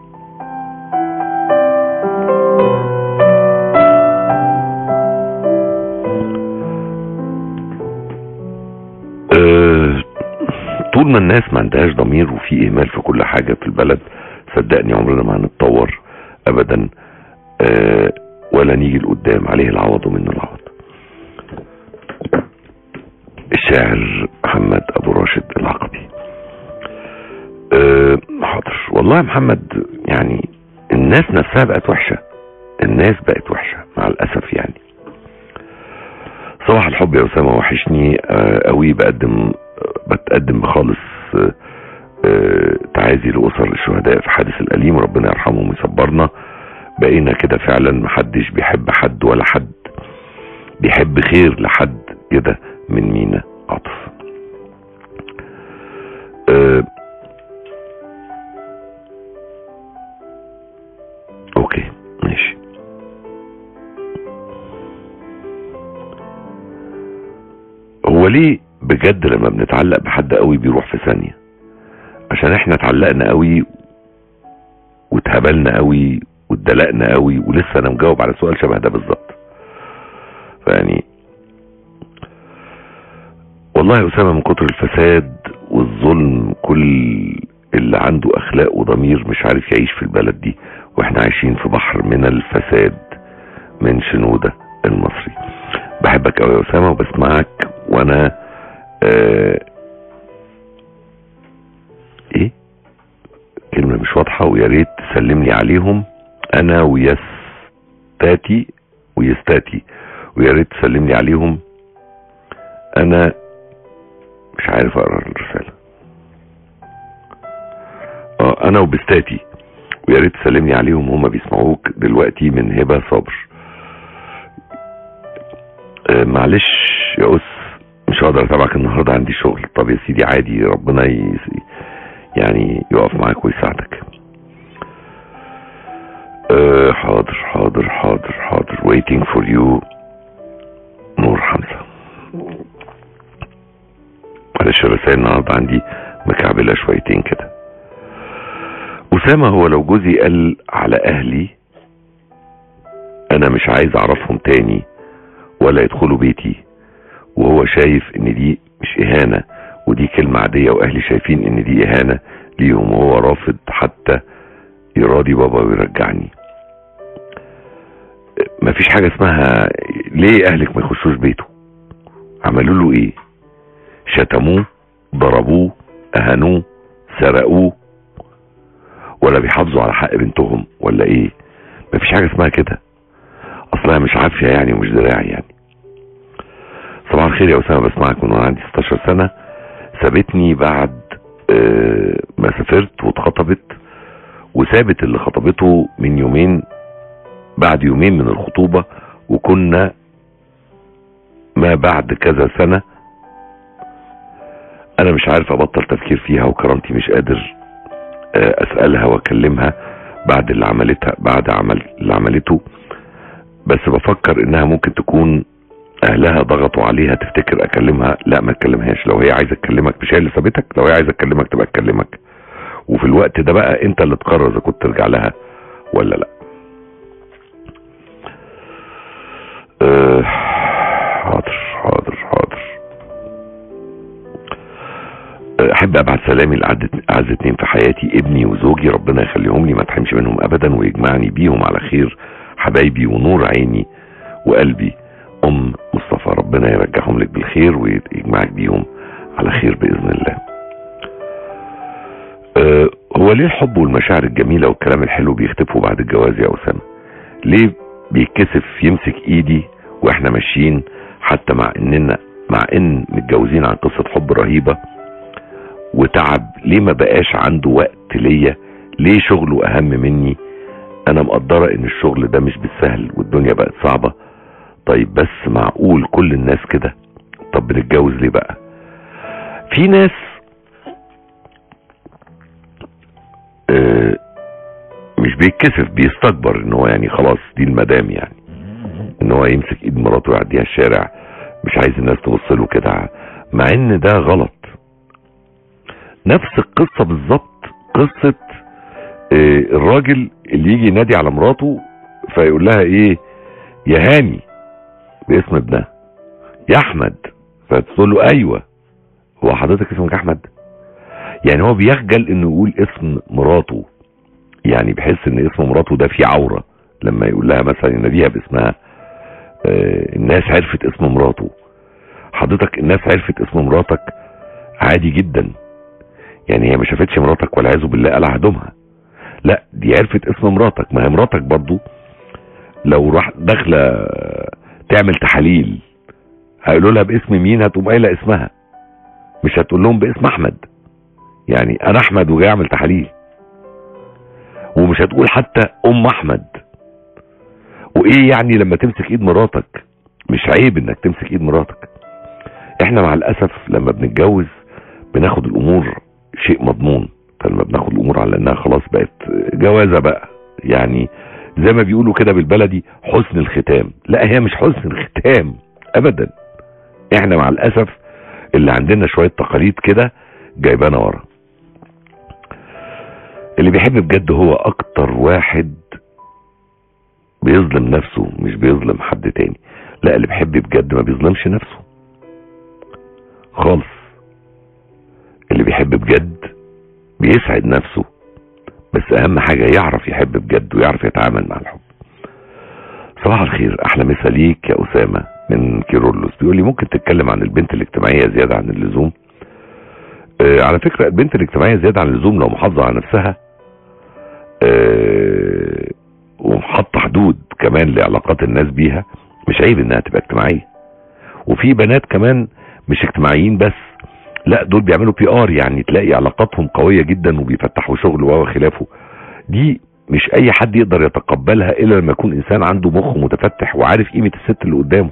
أه طول ما الناس ما عندهاش ضمير وفي اهمال في كل حاجة في البلد صدقني عمرنا ما هنتطور ابدا أه ولا نيجي لقدام عليه العوض ومنه العوض الشاعر محمد ابو راشد العقبي أه حاضر والله يا محمد يعني الناس نفسها بقت وحشة الناس بقت وحشة مع الاسف يعني صباح الحب يا اسامه وحشني أه قوي بقدم بتقدم بخالص أه أه تعازي لاسر الشهداء في حادث الاليم ربنا يرحمهم ويصبرنا بقينا كده فعلا محدش بيحب حد ولا حد بيحب خير لحد كده من مينا عطف أه اوكي ماشي هو ليه بجد لما بنتعلق بحد قوي بيروح في ثانية عشان احنا اتعلقنا قوي واتهبلنا قوي واتدلقنا قوي ولسه انا مجاوب على سؤال شبه ده بالظبط فيعني والله يا اسامه من كتر الفساد والظلم كل اللي عنده اخلاق وضمير مش عارف يعيش في البلد دي واحنا عايشين في بحر من الفساد من شنودة المصري بحبك قوي يا اسامه وبسمعك وانا آه ايه كلمة مش واضحة ويا ريت تسلم لي عليهم انا ويستاتي ويستاتي ويا ريت تسلم لي عليهم انا مش عارف اقرا الرسالة اه انا وبستاتي ويا ريت تسلم لي عليهم هما بيسمعوك دلوقتي من هبة صبر آه معلش يا اس مش هقدر اتابعك النهارده عندي شغل طب يا سيدي عادي ربنا ي... يعني يقف معاك ويساعدك أه حاضر حاضر حاضر حاضر waiting for you نور حمزة معلش الرسائل النهارده عندي مكعبلة شويتين كده أسامة هو لو جوزي قال على أهلي أنا مش عايز أعرفهم تاني ولا يدخلوا بيتي وهو شايف إن دي مش إهانة ودي كلمة عادية واهلي شايفين ان دي اهانة ليهم وهو رافض حتى يراضي بابا ويرجعني مفيش حاجة اسمها ليه اهلك ما يخشوش بيته عملوا له ايه شتموه ضربوه اهانوه سرقوه ولا بيحافظوا على حق بنتهم ولا ايه مفيش حاجة اسمها كده اصلها مش عافية يعني ومش دراعي يعني صباح الخير يا اسامه بسمعك من وانا عندي 16 سنه سابتني بعد آه ما سافرت واتخطبت وسابت اللي خطبته من يومين بعد يومين من الخطوبة وكنا ما بعد كذا سنة انا مش عارف ابطل تفكير فيها وكرامتي مش قادر آه اسألها واكلمها بعد اللي عملتها بعد عمل اللي عملته بس بفكر انها ممكن تكون اهلها ضغطوا عليها تفتكر اكلمها لا ما تكلمهاش لو هي عايزه تكلمك مش هي اللي سابتك لو هي عايزه تكلمك تبقى تكلمك وفي الوقت ده بقى انت اللي تقرر اذا كنت ترجع لها ولا لا أه حاضر حاضر حاضر احب ابعت سلامي لاعز اتنين في حياتي ابني وزوجي ربنا يخليهم لي ما تحرمش منهم ابدا ويجمعني بيهم على خير حبايبي ونور عيني وقلبي ام مصطفى ربنا يرجعهم لك بالخير ويجمعك بيهم على خير باذن الله أه هو ليه الحب والمشاعر الجميلة والكلام الحلو بيختفوا بعد الجواز يا أسامة ليه بيتكسف يمسك ايدي واحنا ماشيين حتى مع اننا مع ان متجوزين عن قصة حب رهيبة وتعب ليه ما بقاش عنده وقت ليا ليه شغله اهم مني انا مقدرة ان الشغل ده مش بالسهل والدنيا بقت صعبة طيب بس معقول كل الناس كده طب بنتجوز ليه بقى في ناس آه، مش بيتكسف بيستكبر ان هو يعني خلاص دي المدام يعني ان هو يمسك ايد مراته ويعديها الشارع مش عايز الناس تبص له كده مع ان ده غلط نفس القصة بالظبط قصة آه، الراجل اللي يجي ينادي على مراته فيقول لها ايه يا هاني باسم ابنها يا احمد فتقول له ايوه هو حضرتك اسمك احمد يعني هو بيخجل انه يقول اسم مراته يعني بحس ان اسم مراته ده فيه عورة لما يقول لها مثلا يناديها باسمها آه، الناس عرفت اسم مراته حضرتك الناس عرفت اسم مراتك عادي جدا يعني هي ما شافتش مراتك والعياذ بالله قال هدومها لا دي عرفت اسم مراتك ما هي مراتك برضو لو راح داخله تعمل تحاليل هيقولوا لها باسم مين هتقوم قايله اسمها مش هتقول لهم باسم احمد يعني انا احمد وجاي اعمل تحاليل ومش هتقول حتى ام احمد وايه يعني لما تمسك ايد مراتك مش عيب انك تمسك ايد مراتك احنا مع الاسف لما بنتجوز بناخد الامور شيء مضمون فلما بناخد الامور على انها خلاص بقت جوازة بقى يعني زي ما بيقولوا كده بالبلدي حسن الختام لا هي مش حسن الختام ابدا احنا مع الاسف اللي عندنا شوية تقاليد كده جايبانا ورا اللي بيحب بجد هو اكتر واحد بيظلم نفسه مش بيظلم حد تاني لا اللي بيحب بجد ما بيظلمش نفسه خالص اللي بيحب بجد بيسعد نفسه بس اهم حاجة يعرف يحب بجد ويعرف يتعامل مع الحب صباح الخير احلى مسا ليك يا اسامة من كيرولوس بيقول لي ممكن تتكلم عن البنت الاجتماعية زيادة عن اللزوم آه على فكرة البنت الاجتماعية زيادة عن اللزوم لو محافظة على نفسها آه وحاطة حدود كمان لعلاقات الناس بيها مش عيب انها تبقى اجتماعية وفي بنات كمان مش اجتماعيين بس لا دول بيعملوا بي ار يعني تلاقي علاقاتهم قوية جدا وبيفتحوا شغل وخلافه دي مش اي حد يقدر يتقبلها الا لما يكون انسان عنده مخ متفتح وعارف قيمة الست اللي قدامه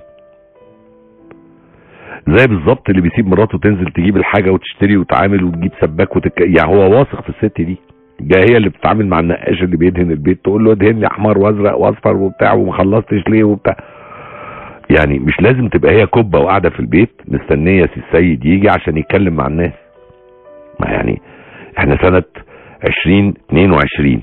زي بالظبط اللي بيسيب مراته تنزل تجيب الحاجة وتشتري وتعامل وتجيب سباك وتك... يعني هو واثق في الست دي جايه هي اللي بتتعامل مع النقاش اللي بيدهن البيت تقول له ادهن لي احمر وازرق واصفر وبتاع وما خلصتش ليه وبتاع يعني مش لازم تبقى هي كبه وقاعده في البيت مستنيه سي السيد يجي عشان يتكلم مع الناس ما يعني احنا سنه 2022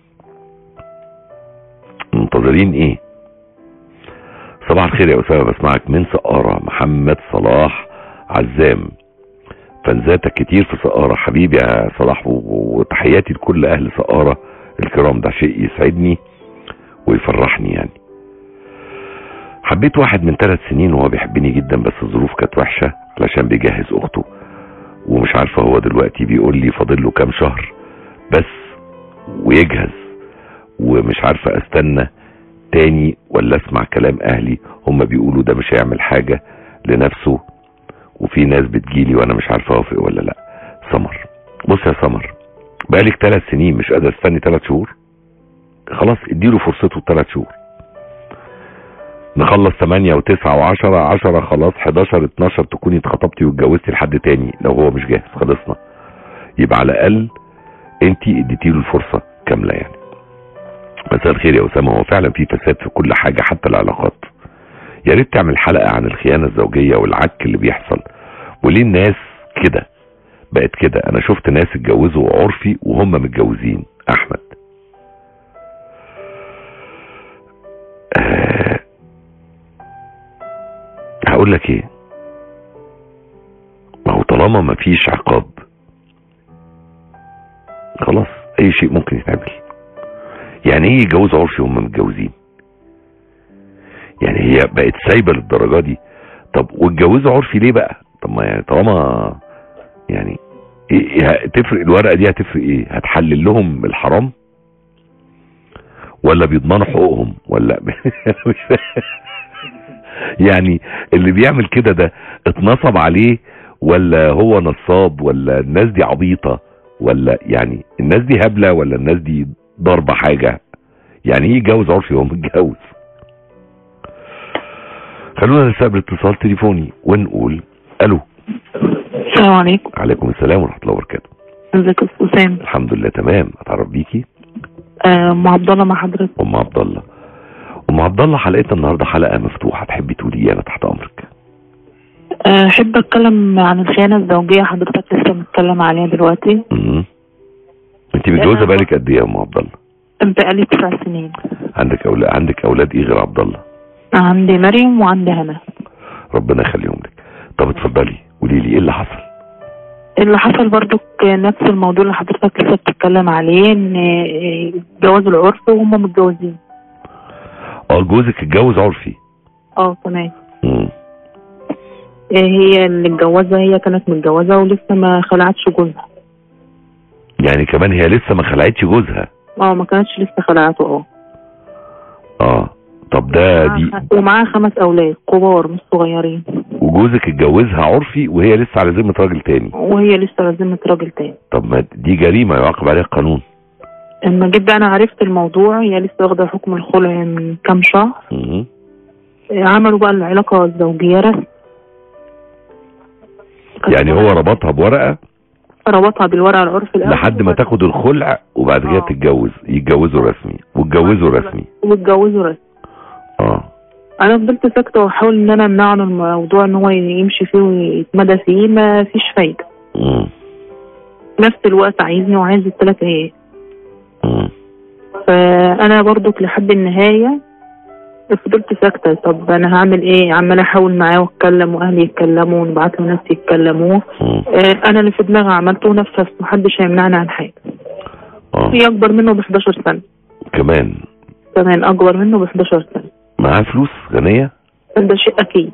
منتظرين ايه صباح الخير يا اسامه بسمعك من سقاره محمد صلاح عزام فانزاتك كتير في سقارة حبيبي يا صلاح وتحياتي لكل اهل سقارة الكرام ده شيء يسعدني ويفرحني يعني حبيت واحد من ثلاث سنين وهو بيحبني جدا بس الظروف كانت وحشة علشان بيجهز اخته ومش عارفة هو دلوقتي بيقول لي فاضل له كام شهر بس ويجهز ومش عارفة استنى تاني ولا اسمع كلام اهلي هم بيقولوا ده مش هيعمل حاجة لنفسه وفي ناس بتجيلي وانا مش عارفه اوافق ولا لا سمر بص يا سمر بقالك ثلاث سنين مش قادر استني ثلاث شهور خلاص اديله فرصته ثلاث شهور نخلص 8 و9 و10 10 خلاص 11 12 تكوني اتخطبتي واتجوزتي لحد تاني لو هو مش جاهز خلصنا يبقى على الاقل انت اديتي له الفرصه كامله يعني مساء الخير يا اسامه هو فعلا في فساد في كل حاجه حتى العلاقات يا ريت تعمل حلقة عن الخيانة الزوجية والعك اللي بيحصل وليه الناس كده بقت كده انا شفت ناس اتجوزوا عرفي وهم متجوزين احمد أه هقول لك ايه ما هو طالما ما فيش عقاب خلاص اي شيء ممكن يتعمل يعني ايه يتجوزوا عرفي وهم متجوزين يعني هي بقت سايبه للدرجه دي طب واتجوزوا عرفي ليه بقى طب ما يعني طالما يعني إيه تفرق الورقه دي هتفرق ايه هتحلل لهم الحرام ولا بيضمنوا حقوقهم ولا يعني اللي بيعمل كده ده اتنصب عليه ولا هو نصاب ولا الناس دي عبيطة ولا يعني الناس دي هبلة ولا الناس دي ضربة حاجة يعني ايه يتجوز عرفي وهو متجوز خلونا نستقبل اتصال تليفوني ونقول الو السلام عليكم عليكم السلام ورحمة الله وبركاته ازيك يا استاذ سام الحمد لله تمام اتعرف بيكي آه، ام عبد الله مع حضرتك ام عبد الله ام عبد الله حلقتنا النهارده حلقه مفتوحه تحبي تقولي ايه انا تحت امرك آه، احب اتكلم عن الخيانه الزوجيه حضرتك لسه متكلم عليها دلوقتي امم انت متجوزه أنا- بقالك قد ايه يا ام عبد الله بقالي تسع سنين عندك اولاد عندك اولاد ايه غير عبد الله عندي مريم وعندي هنا ربنا يخليهم لك طب اتفضلي قولي لي ايه اللي حصل اللي حصل برضك نفس الموضوع اللي حضرتك لسه بتتكلم عليه ان آه، جواز العرف وهم متجوزين اه جوزك اتجوز عرفي اه تمام امم آه، هي اللي اتجوزها هي كانت متجوزه ولسه ما خلعتش جوزها يعني كمان هي لسه ما خلعتش جوزها اه ما كانتش لسه خلعته اه اه طب ده دي معاها- ومعاها خمس اولاد كبار مش صغيرين وجوزك اتجوزها عرفي وهي لسه على ذمه راجل تاني وهي لسه لازمة راجل تاني طب ما دي جريمه يعاقب عليها القانون لما جيت بقى انا عرفت الموضوع هي لسه واخده حكم الخلع من كام شهر امم عملوا بقى العلاقه الزوجيه رسم يعني هو ربطها بورقه ربطها بالورقه العرف الاول لحد ما تاخد الخلع وبعد كده آه. تتجوز يتجوزوا رسمي واتجوزوا رسمي واتجوزوا رسمي اه انا فضلت ساكته واحاول ان انا امنعه عن الموضوع ان هو يمشي فيه ويتمدى فيه ما فيش فايده مم. نفس الوقت عايزني وعايز الثلاث عيال مم. فانا برضك لحد النهايه فضلت ساكته طب انا هعمل ايه عمال احاول معاه واتكلم واهلي يتكلموا ونبعت له ناس يتكلموا مم. آه، انا اللي في دماغي عملته ونفذت محدش هيمنعني عن حاجه اه هي اكبر منه ب 11 سنه كمان كمان اكبر منه ب 11 سنه معاه فلوس غنية ده شيء اكيد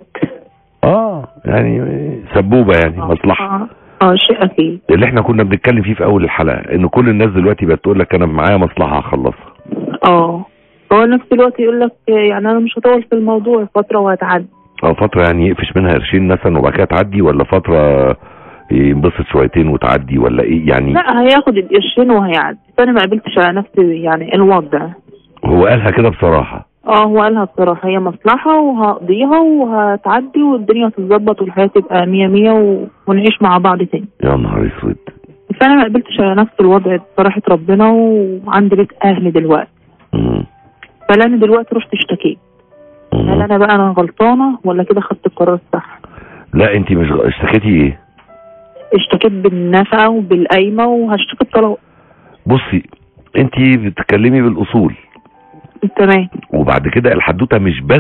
اه يعني سبوبة يعني مصلحة اه اه شيء اكيد اللي احنا كنا بنتكلم فيه في اول الحلقة ان كل الناس دلوقتي بقت تقول لك انا معايا مصلحة هخلصها اه هو نفس الوقت يقول لك آه، يعني انا مش هطول في الموضوع فتره وهتعدي او فترة يعني يقفش منها قرشين مثلا وبعد كده تعدي ولا فترة ينبسط شويتين وتعدي ولا ايه يعني لا هياخد القرشين وهيعدي فانا ما قبلتش على نفسي يعني الوضع هو قالها كده بصراحة اه هو قالها بصراحه هي مصلحه وهقضيها وهتعدي والدنيا هتتظبط والحياه تبقى مية مية و... ونعيش مع بعض تاني يا نهار اسود فانا ما قبلتش على نفس الوضع بصراحه ربنا وعندي بيت اهلي دلوقتي مم. فلا انا دلوقتي رحت اشتكيت هل مم. انا بقى انا غلطانه ولا كده خدت القرار الصح لا انت مش غ- اشتكيتي ايه اشتكيت بالنفقه وبالقايمه وهشتكي بطلاق بصي انت بتتكلمي بالاصول تمام وبعد كده الحدوته مش بس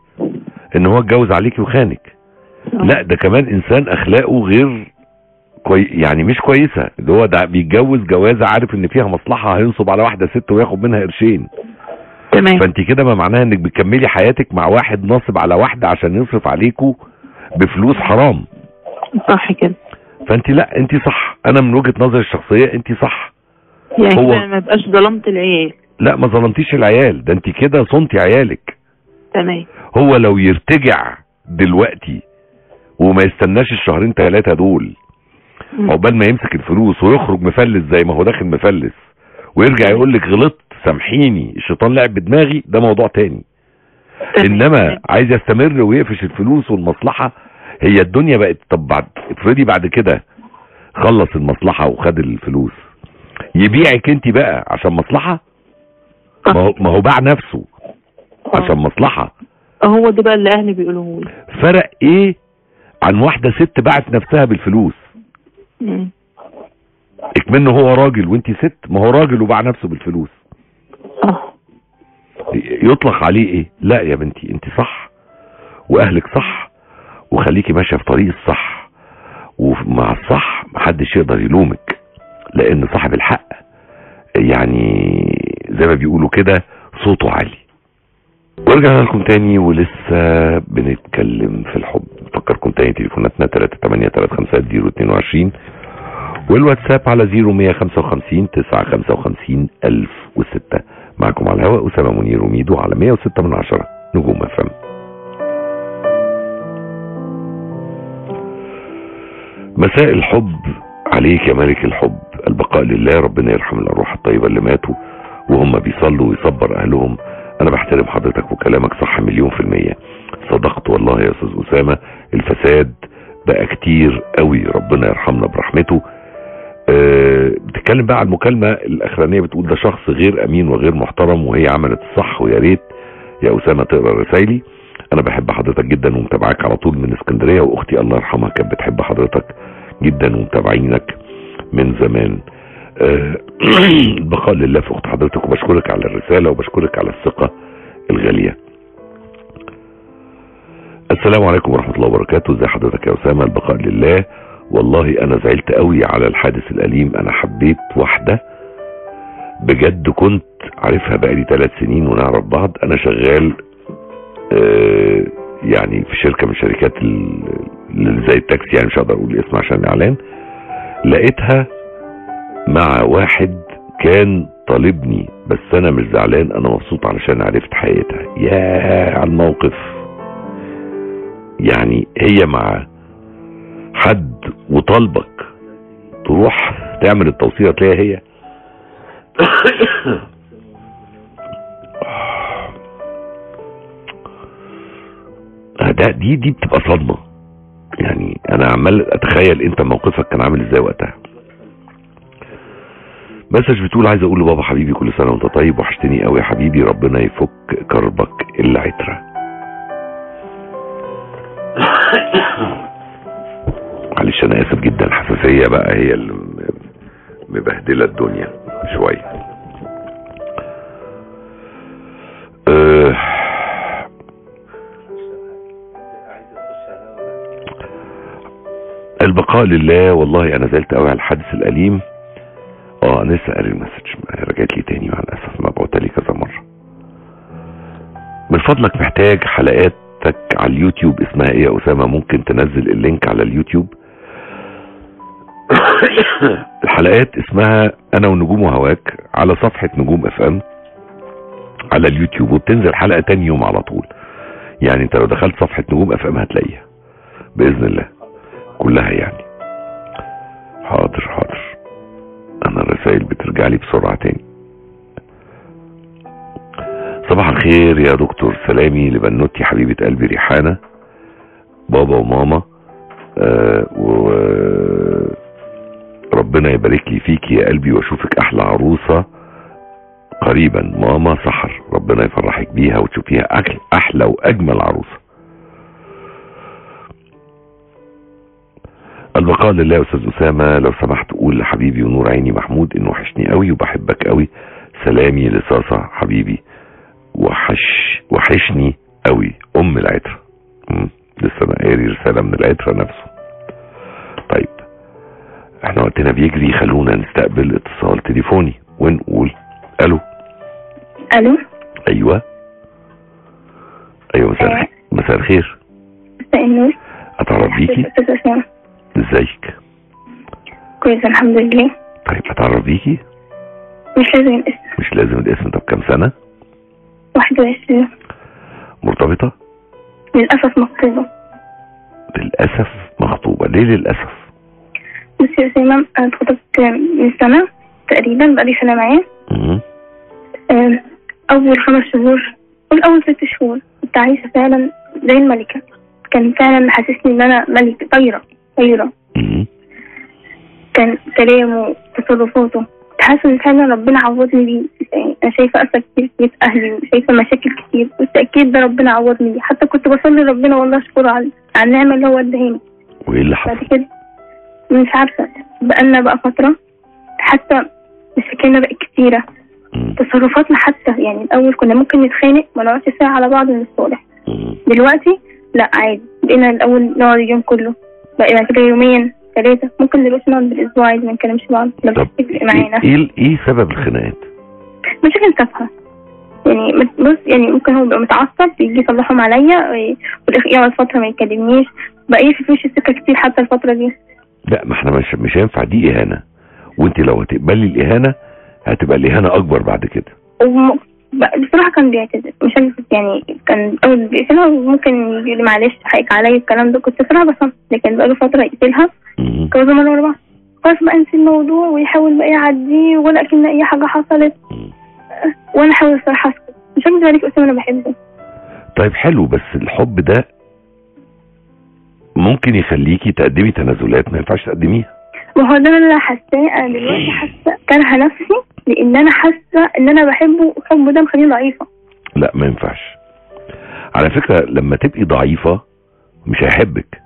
ان هو اتجوز عليكي وخانك لا ده كمان انسان اخلاقه غير كوي... يعني مش كويسه اللي هو ده بيتجوز جوازه عارف ان فيها مصلحه هينصب على واحده ست وياخد منها قرشين تمام فانت كده ما معناها انك بتكملي حياتك مع واحد ناصب على واحده عشان يصرف عليكوا بفلوس حرام صح كده فانت لا انت صح انا من وجهه نظري الشخصيه انت صح يعني هو- كده ما بقاش ظلمت العيال لا ما ظلمتيش العيال ده انت كده صنتي عيالك تمام هو لو يرتجع دلوقتي وما يستناش الشهرين ثلاثة دول مم. عقبال ما يمسك الفلوس ويخرج مفلس زي ما هو داخل مفلس ويرجع يقول لك غلطت سامحيني الشيطان لعب بدماغي ده موضوع تاني تمام. انما عايز يستمر ويقفش الفلوس والمصلحة هي الدنيا بقت طب بعد افرضي بعد كده خلص المصلحة وخد الفلوس يبيعك انت بقى عشان مصلحة صح ما هو, ما هو باع نفسه آه. عشان مصلحة هو ده بقى اللي اهلي بيقولوه لي فرق ايه عن واحدة ست باعت نفسها بالفلوس مم. اكمنه هو راجل وانت ست ما هو راجل وباع نفسه بالفلوس صح يطلق عليه ايه لا يا بنتي انت صح واهلك صح وخليكي ماشيه في طريق الصح ومع الصح محدش يقدر يلومك لان صاحب الحق يعني زي ما بيقولوا كده صوته عالي ورجعنا لكم تاني ولسه بنتكلم في الحب فكركم تاني تليفوناتنا 3835022 والواتساب على 0155 955 1006 معكم على الهواء أسامة منير وميدو على 106 من عشرة نجوم افم مساء الحب عليك يا ملك الحب البقاء لله ربنا يرحم الأرواح الطيبة اللي ماتوا وهم بيصلوا ويصبر أهلهم أنا بحترم حضرتك وكلامك صح مليون في المية صدقت والله يا أستاذ أسامة الفساد بقى كتير قوي ربنا يرحمنا برحمته أه بتتكلم بقى على المكالمة الأخرانية بتقول ده شخص غير أمين وغير محترم وهي عملت الصح ويا ريت يا أسامة تقرا رسايلي أنا بحب حضرتك جدا ومتابعاك على طول من اسكندرية وأختي الله يرحمها كانت بتحب حضرتك جدا ومتابعينك من زمان أه البقاء لله في أخت حضرتك وبشكرك على الرسالة وبشكرك على الثقة الغالية السلام عليكم ورحمة الله وبركاته ازي حضرتك يا أسامة البقاء لله والله أنا زعلت قوي على الحادث الأليم أنا حبيت واحدة بجد كنت عارفها بقالي ثلاث سنين ونعرف بعض أنا شغال آه يعني في شركة من شركات اللي زي التاكسي يعني مش هقدر أقول اسم عشان إعلان لقيتها مع واحد كان طالبني بس أنا مش زعلان أنا مبسوط علشان عرفت حقيقتها يا على الموقف يعني هي مع حد وطالبك تروح تعمل التوصية تلاقيها هي ده دي دي بتبقى صدمة يعني انا عمال اتخيل انت موقفك كان عامل ازاي وقتها مسج بتقول عايز اقول لبابا حبيبي كل سنة وانت طيب وحشتني قوي يا حبيبي ربنا يفك كربك العترة معلش انا اسف جدا الحساسية بقى هي اللي مبهدلة الدنيا شوية أه البقاء لله والله انا زعلت قوي على الحادث الاليم اه انا لسه قاري المسج رجعت لي تاني مع الاسف ما لي كذا مره من فضلك محتاج حلقاتك على اليوتيوب اسمها ايه يا اسامه ممكن تنزل اللينك على اليوتيوب الحلقات اسمها انا ونجوم وهواك على صفحة نجوم اف ام على اليوتيوب وبتنزل حلقة تاني يوم على طول يعني انت لو دخلت صفحة نجوم اف ام هتلاقيها باذن الله كلها يعني حاضر حاضر انا الرسائل بترجع لي بسرعة تاني صباح الخير يا دكتور سلامي لبنوتي حبيبة قلبي ريحانة بابا وماما آه و ربنا يبارك لي فيك يا قلبي واشوفك احلى عروسة قريبا ماما سحر ربنا يفرحك بيها وتشوفيها احلى واجمل عروسة البقاء لله يا استاذ اسامه لو سمحت قول لحبيبي ونور عيني محمود انه وحشني قوي وبحبك قوي سلامي لصاصه حبيبي وحش وحشني قوي ام العتره لسه انا قاري رساله من العتره نفسه طيب احنا وقتنا بيجري خلونا نستقبل اتصال تليفوني ونقول الو الو ايوه ايوه مساء مساء الخير مساء النور اتعرف بيكي استاذ اسامه ازيك كويس الحمد لله طيب اتعرف بيكي مش لازم الاسم مش لازم الاسم طب كام سنه 21 مرتبطه للاسف مخطوبه للاسف مخطوبه ليه للاسف بصي يا اسامه انا اتخطبت من سنه تقريبا بقالي سنه معاه مم. آه، اول خمس شهور قول اول ست شهور كنت عايشه فعلا زي الملكه كان فعلا محسسني ان انا ملكه طايره طايره مم. كان كلامه تصرفاته كنت حاسه ان فعلا ربنا عوضني بيه يعني انا شايفه اسى كتير في بيت اهلي وشايفه مشاكل كتير بس اكيد ده ربنا عوضني بيه حتى كنت بصلي ربنا والله اشكره على على النعمه اللي هو اداهاني وايه اللي بعد حصل كده مش عارفه بقالنا بقى فتره حتى مشاكلنا بقت كتيره مم. تصرفاتنا حتى يعني الاول كنا ممكن نتخانق ما نقعدش ساعه على بعض ونتصالح مم. دلوقتي لا عادي بقينا الاول نقعد اليوم كله بقينا كده يومين ثلاثه ممكن دلوقتي نقعد بالاسبوع عادي ما نكلمش بعض ده طب مش بيفرق معانا ايه ايه ايه سبب الخناقات مشاكل تافهه يعني مت- بص يعني ممكن هو يبقى متعصب يجي يصلحهم عليا إيه، والاخر يقعد فتره ما يكلمنيش بقى في وش السكه كتير حتى الفتره دي لا ما احنا مش مش هينفع دي اهانه وانت لو هتقبلي الاهانه هتبقى الاهانه اكبر بعد كده وم- ب- بصراحة كان بيعتذر مش هكذب يعني كان أول بيقفلها وممكن يجي لي معلش حقك عليا الكلام ده كنت بصراحة بصمت لكن بقاله فترة يقفلها مم. كذا مرة ورا بعض خلاص بقى انسي الموضوع ويحاول بقى يعديه ولا كأن أي حاجة حصلت مم. وأنا أحاول الصراحة أسكت مش هكذب عليك أسامة أنا بحبه طيب حلو بس الحب ده ممكن يخليكي تقدمي تنازلات ما ينفعش تقدميها ما هو ده اللي انا حاساه انا دلوقتي حاسه كارهه نفسي لان انا حاسه ان انا بحبه حبه ده مخليني ضعيفه لا ما ينفعش على فكرة لما تبقي ضعيفة مش هيحبك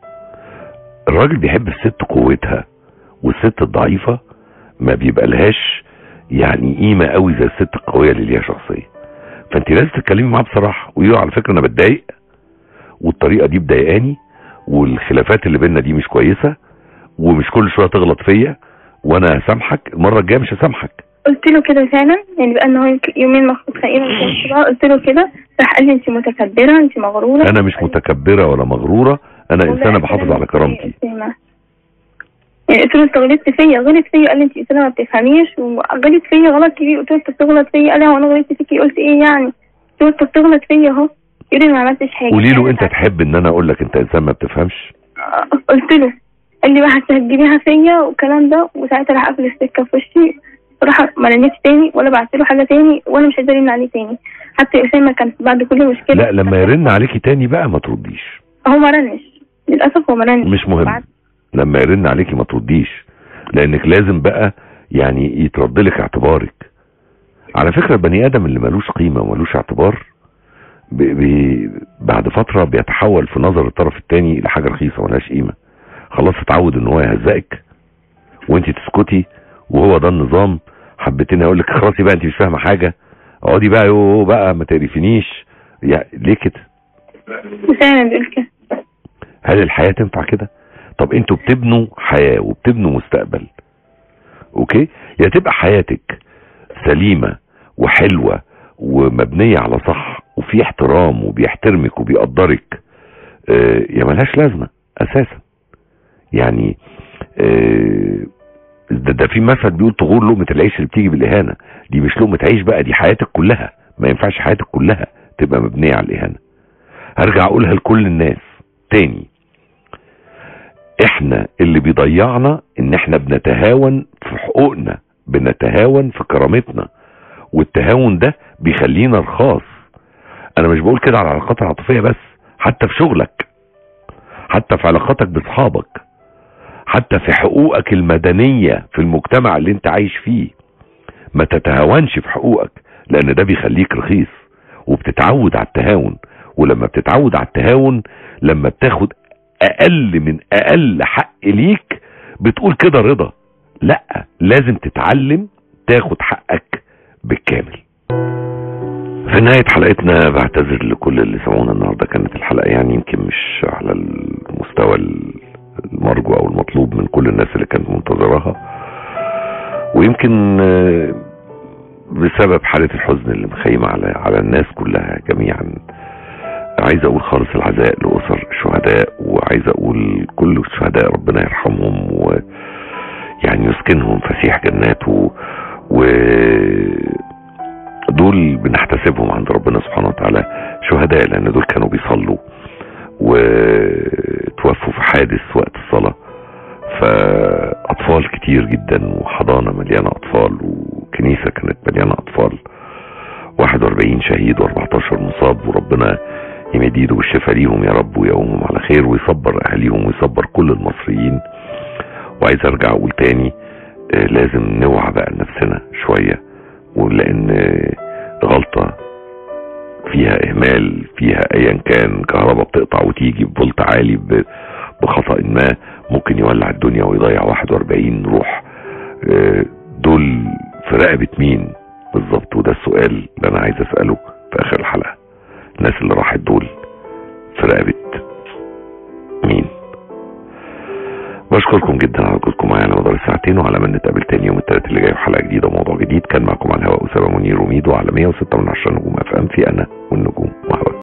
الراجل بيحب الست قوتها والست الضعيفة ما بيبقى لهاش يعني قيمة قوي زي الست القوية اللي ليها شخصية فانت لازم تتكلمي معاه بصراحة ويقول على فكرة انا بتضايق والطريقة دي مضايقاني والخلافات اللي بينا دي مش كويسة ومش كل شوية تغلط فيا وانا هسامحك المرة الجاية مش هسامحك قلت له كده فعلا يعني بقى ان هو يمكن يومين متخانقين ما كانش بقى قلت له كده راح قال لي انت متكبره انت مغروره انا مش متكبرة ولا مغرورة انا والله انسانة أنا بحافظ على مش كرامتي أسامة. يعني قلت له انت غلطت فيا غلط فيا قال لي انت انسانه ما بتفهميش وغلط فيا غلط كبير قلت له انت بتغلط فيا قال لي هو انا غلطت فيكي قلت ايه يعني قلت له انت بتغلط فيا اهو يقول لي ما عملتش حاجه قولي له يعني انت تحب ان انا اقول لك انت انسان ما بتفهمش قلت له قال لي بقى هتهجميها فيا والكلام ده وساعتها راح قفل السكه في وشي راح ما رنيتش تاني ولا بعت له حاجه تاني ولا مش قادر ارن عليه تاني حتى اسامه كان بعد كل مشكله لا لما يرن عليكي تاني بقى ما ترديش هو ما رنش للاسف هو ما رنش مش مهم بعد- لما يرن عليكي ما ترديش لانك لازم بقى يعني يترد لك اعتبارك على فكرة البني ادم اللي ملوش قيمة وملوش اعتبار بي بي بعد فترة بيتحول في نظر الطرف التاني لحاجة رخيصة ملهاش قيمة خلاص اتعود ان هو يهزقك وانت تسكتي وهو ده النظام حبيتني اقول لك خلاصي بقى انت مش فاهمة حاجة اقعدي بقى يو بقى ما تقرفنيش يعني ليه كده فعلا بيقول كده هل الحياة تنفع كده طب انتوا بتبنوا حياة وبتبنوا مستقبل اوكي يا تبقى حياتك سليمة وحلوة ومبنية على صح وفي احترام وبيحترمك وبيقدرك اه يا ملهاش لازمة اساسا يعني اه ده, ده في مثل بيقول تغور لقمة العيش اللي بتيجي بالاهانة دي مش لقمة عيش بقى دي حياتك كلها ما ينفعش حياتك كلها تبقى مبنية على الاهانة هرجع اقولها لكل الناس تاني احنا اللي بيضيعنا ان احنا بنتهاون في حقوقنا بنتهاون في كرامتنا والتهاون ده بيخلينا رخاص انا مش بقول كده على العلاقات العاطفية بس حتى في شغلك حتى في علاقاتك باصحابك حتى في حقوقك المدنية في المجتمع اللي انت عايش فيه ما تتهاونش في حقوقك لان ده بيخليك رخيص وبتتعود على التهاون ولما بتتعود على التهاون لما بتاخد اقل من اقل حق ليك بتقول كده رضا لا لازم تتعلم تاخد حقك بالكامل في نهاية حلقتنا بعتذر لكل اللي سمعونا النهاردة كانت الحلقة يعني يمكن مش على المستوى المرجو او المطلوب من كل الناس اللي كانت منتظراها ويمكن آه، بسبب حالة الحزن اللي مخيمة على على الناس كلها جميعا عايز اقول خالص العزاء لاسر الشهداء وعايز اقول كل الشهداء ربنا يرحمهم ويعني يسكنهم فسيح جناته و دول بنحتسبهم عند ربنا سبحانه وتعالى شهداء لان دول كانوا بيصلوا وتوفوا في حادث وقت الصلاة فاطفال كتير جدا وحضانة مليانة اطفال وكنيسة كانت مليانة اطفال 41 شهيد و14 مصاب وربنا يمد ايده بالشفاء ليهم يا رب ويقومهم على خير ويصبر اهاليهم ويصبر كل المصريين وعايز ارجع اقول تاني آه، لازم نوعى بقى لنفسنا شوية ولان آه، غلطة فيها اهمال فيها ايا كان كهرباء بتقطع وتيجي بفولت عالي ب- بخطأ ما ممكن يولع الدنيا ويضيع 41 روح آه، دول في رقبة مين بالظبط وده السؤال اللي انا عايز اسأله في اخر الحلقة الناس اللي راحت دول في رقبة مين بشكركم جدا على وجودكم معايا على مدار الساعتين وعلى من نتقابل تاني يوم الثلاث اللي جاي في حلقه جديده وموضوع جديد كان معكم على الهواء اسامه منير وميدو على 106 من 10 نجوم اف ام في انا والنجوم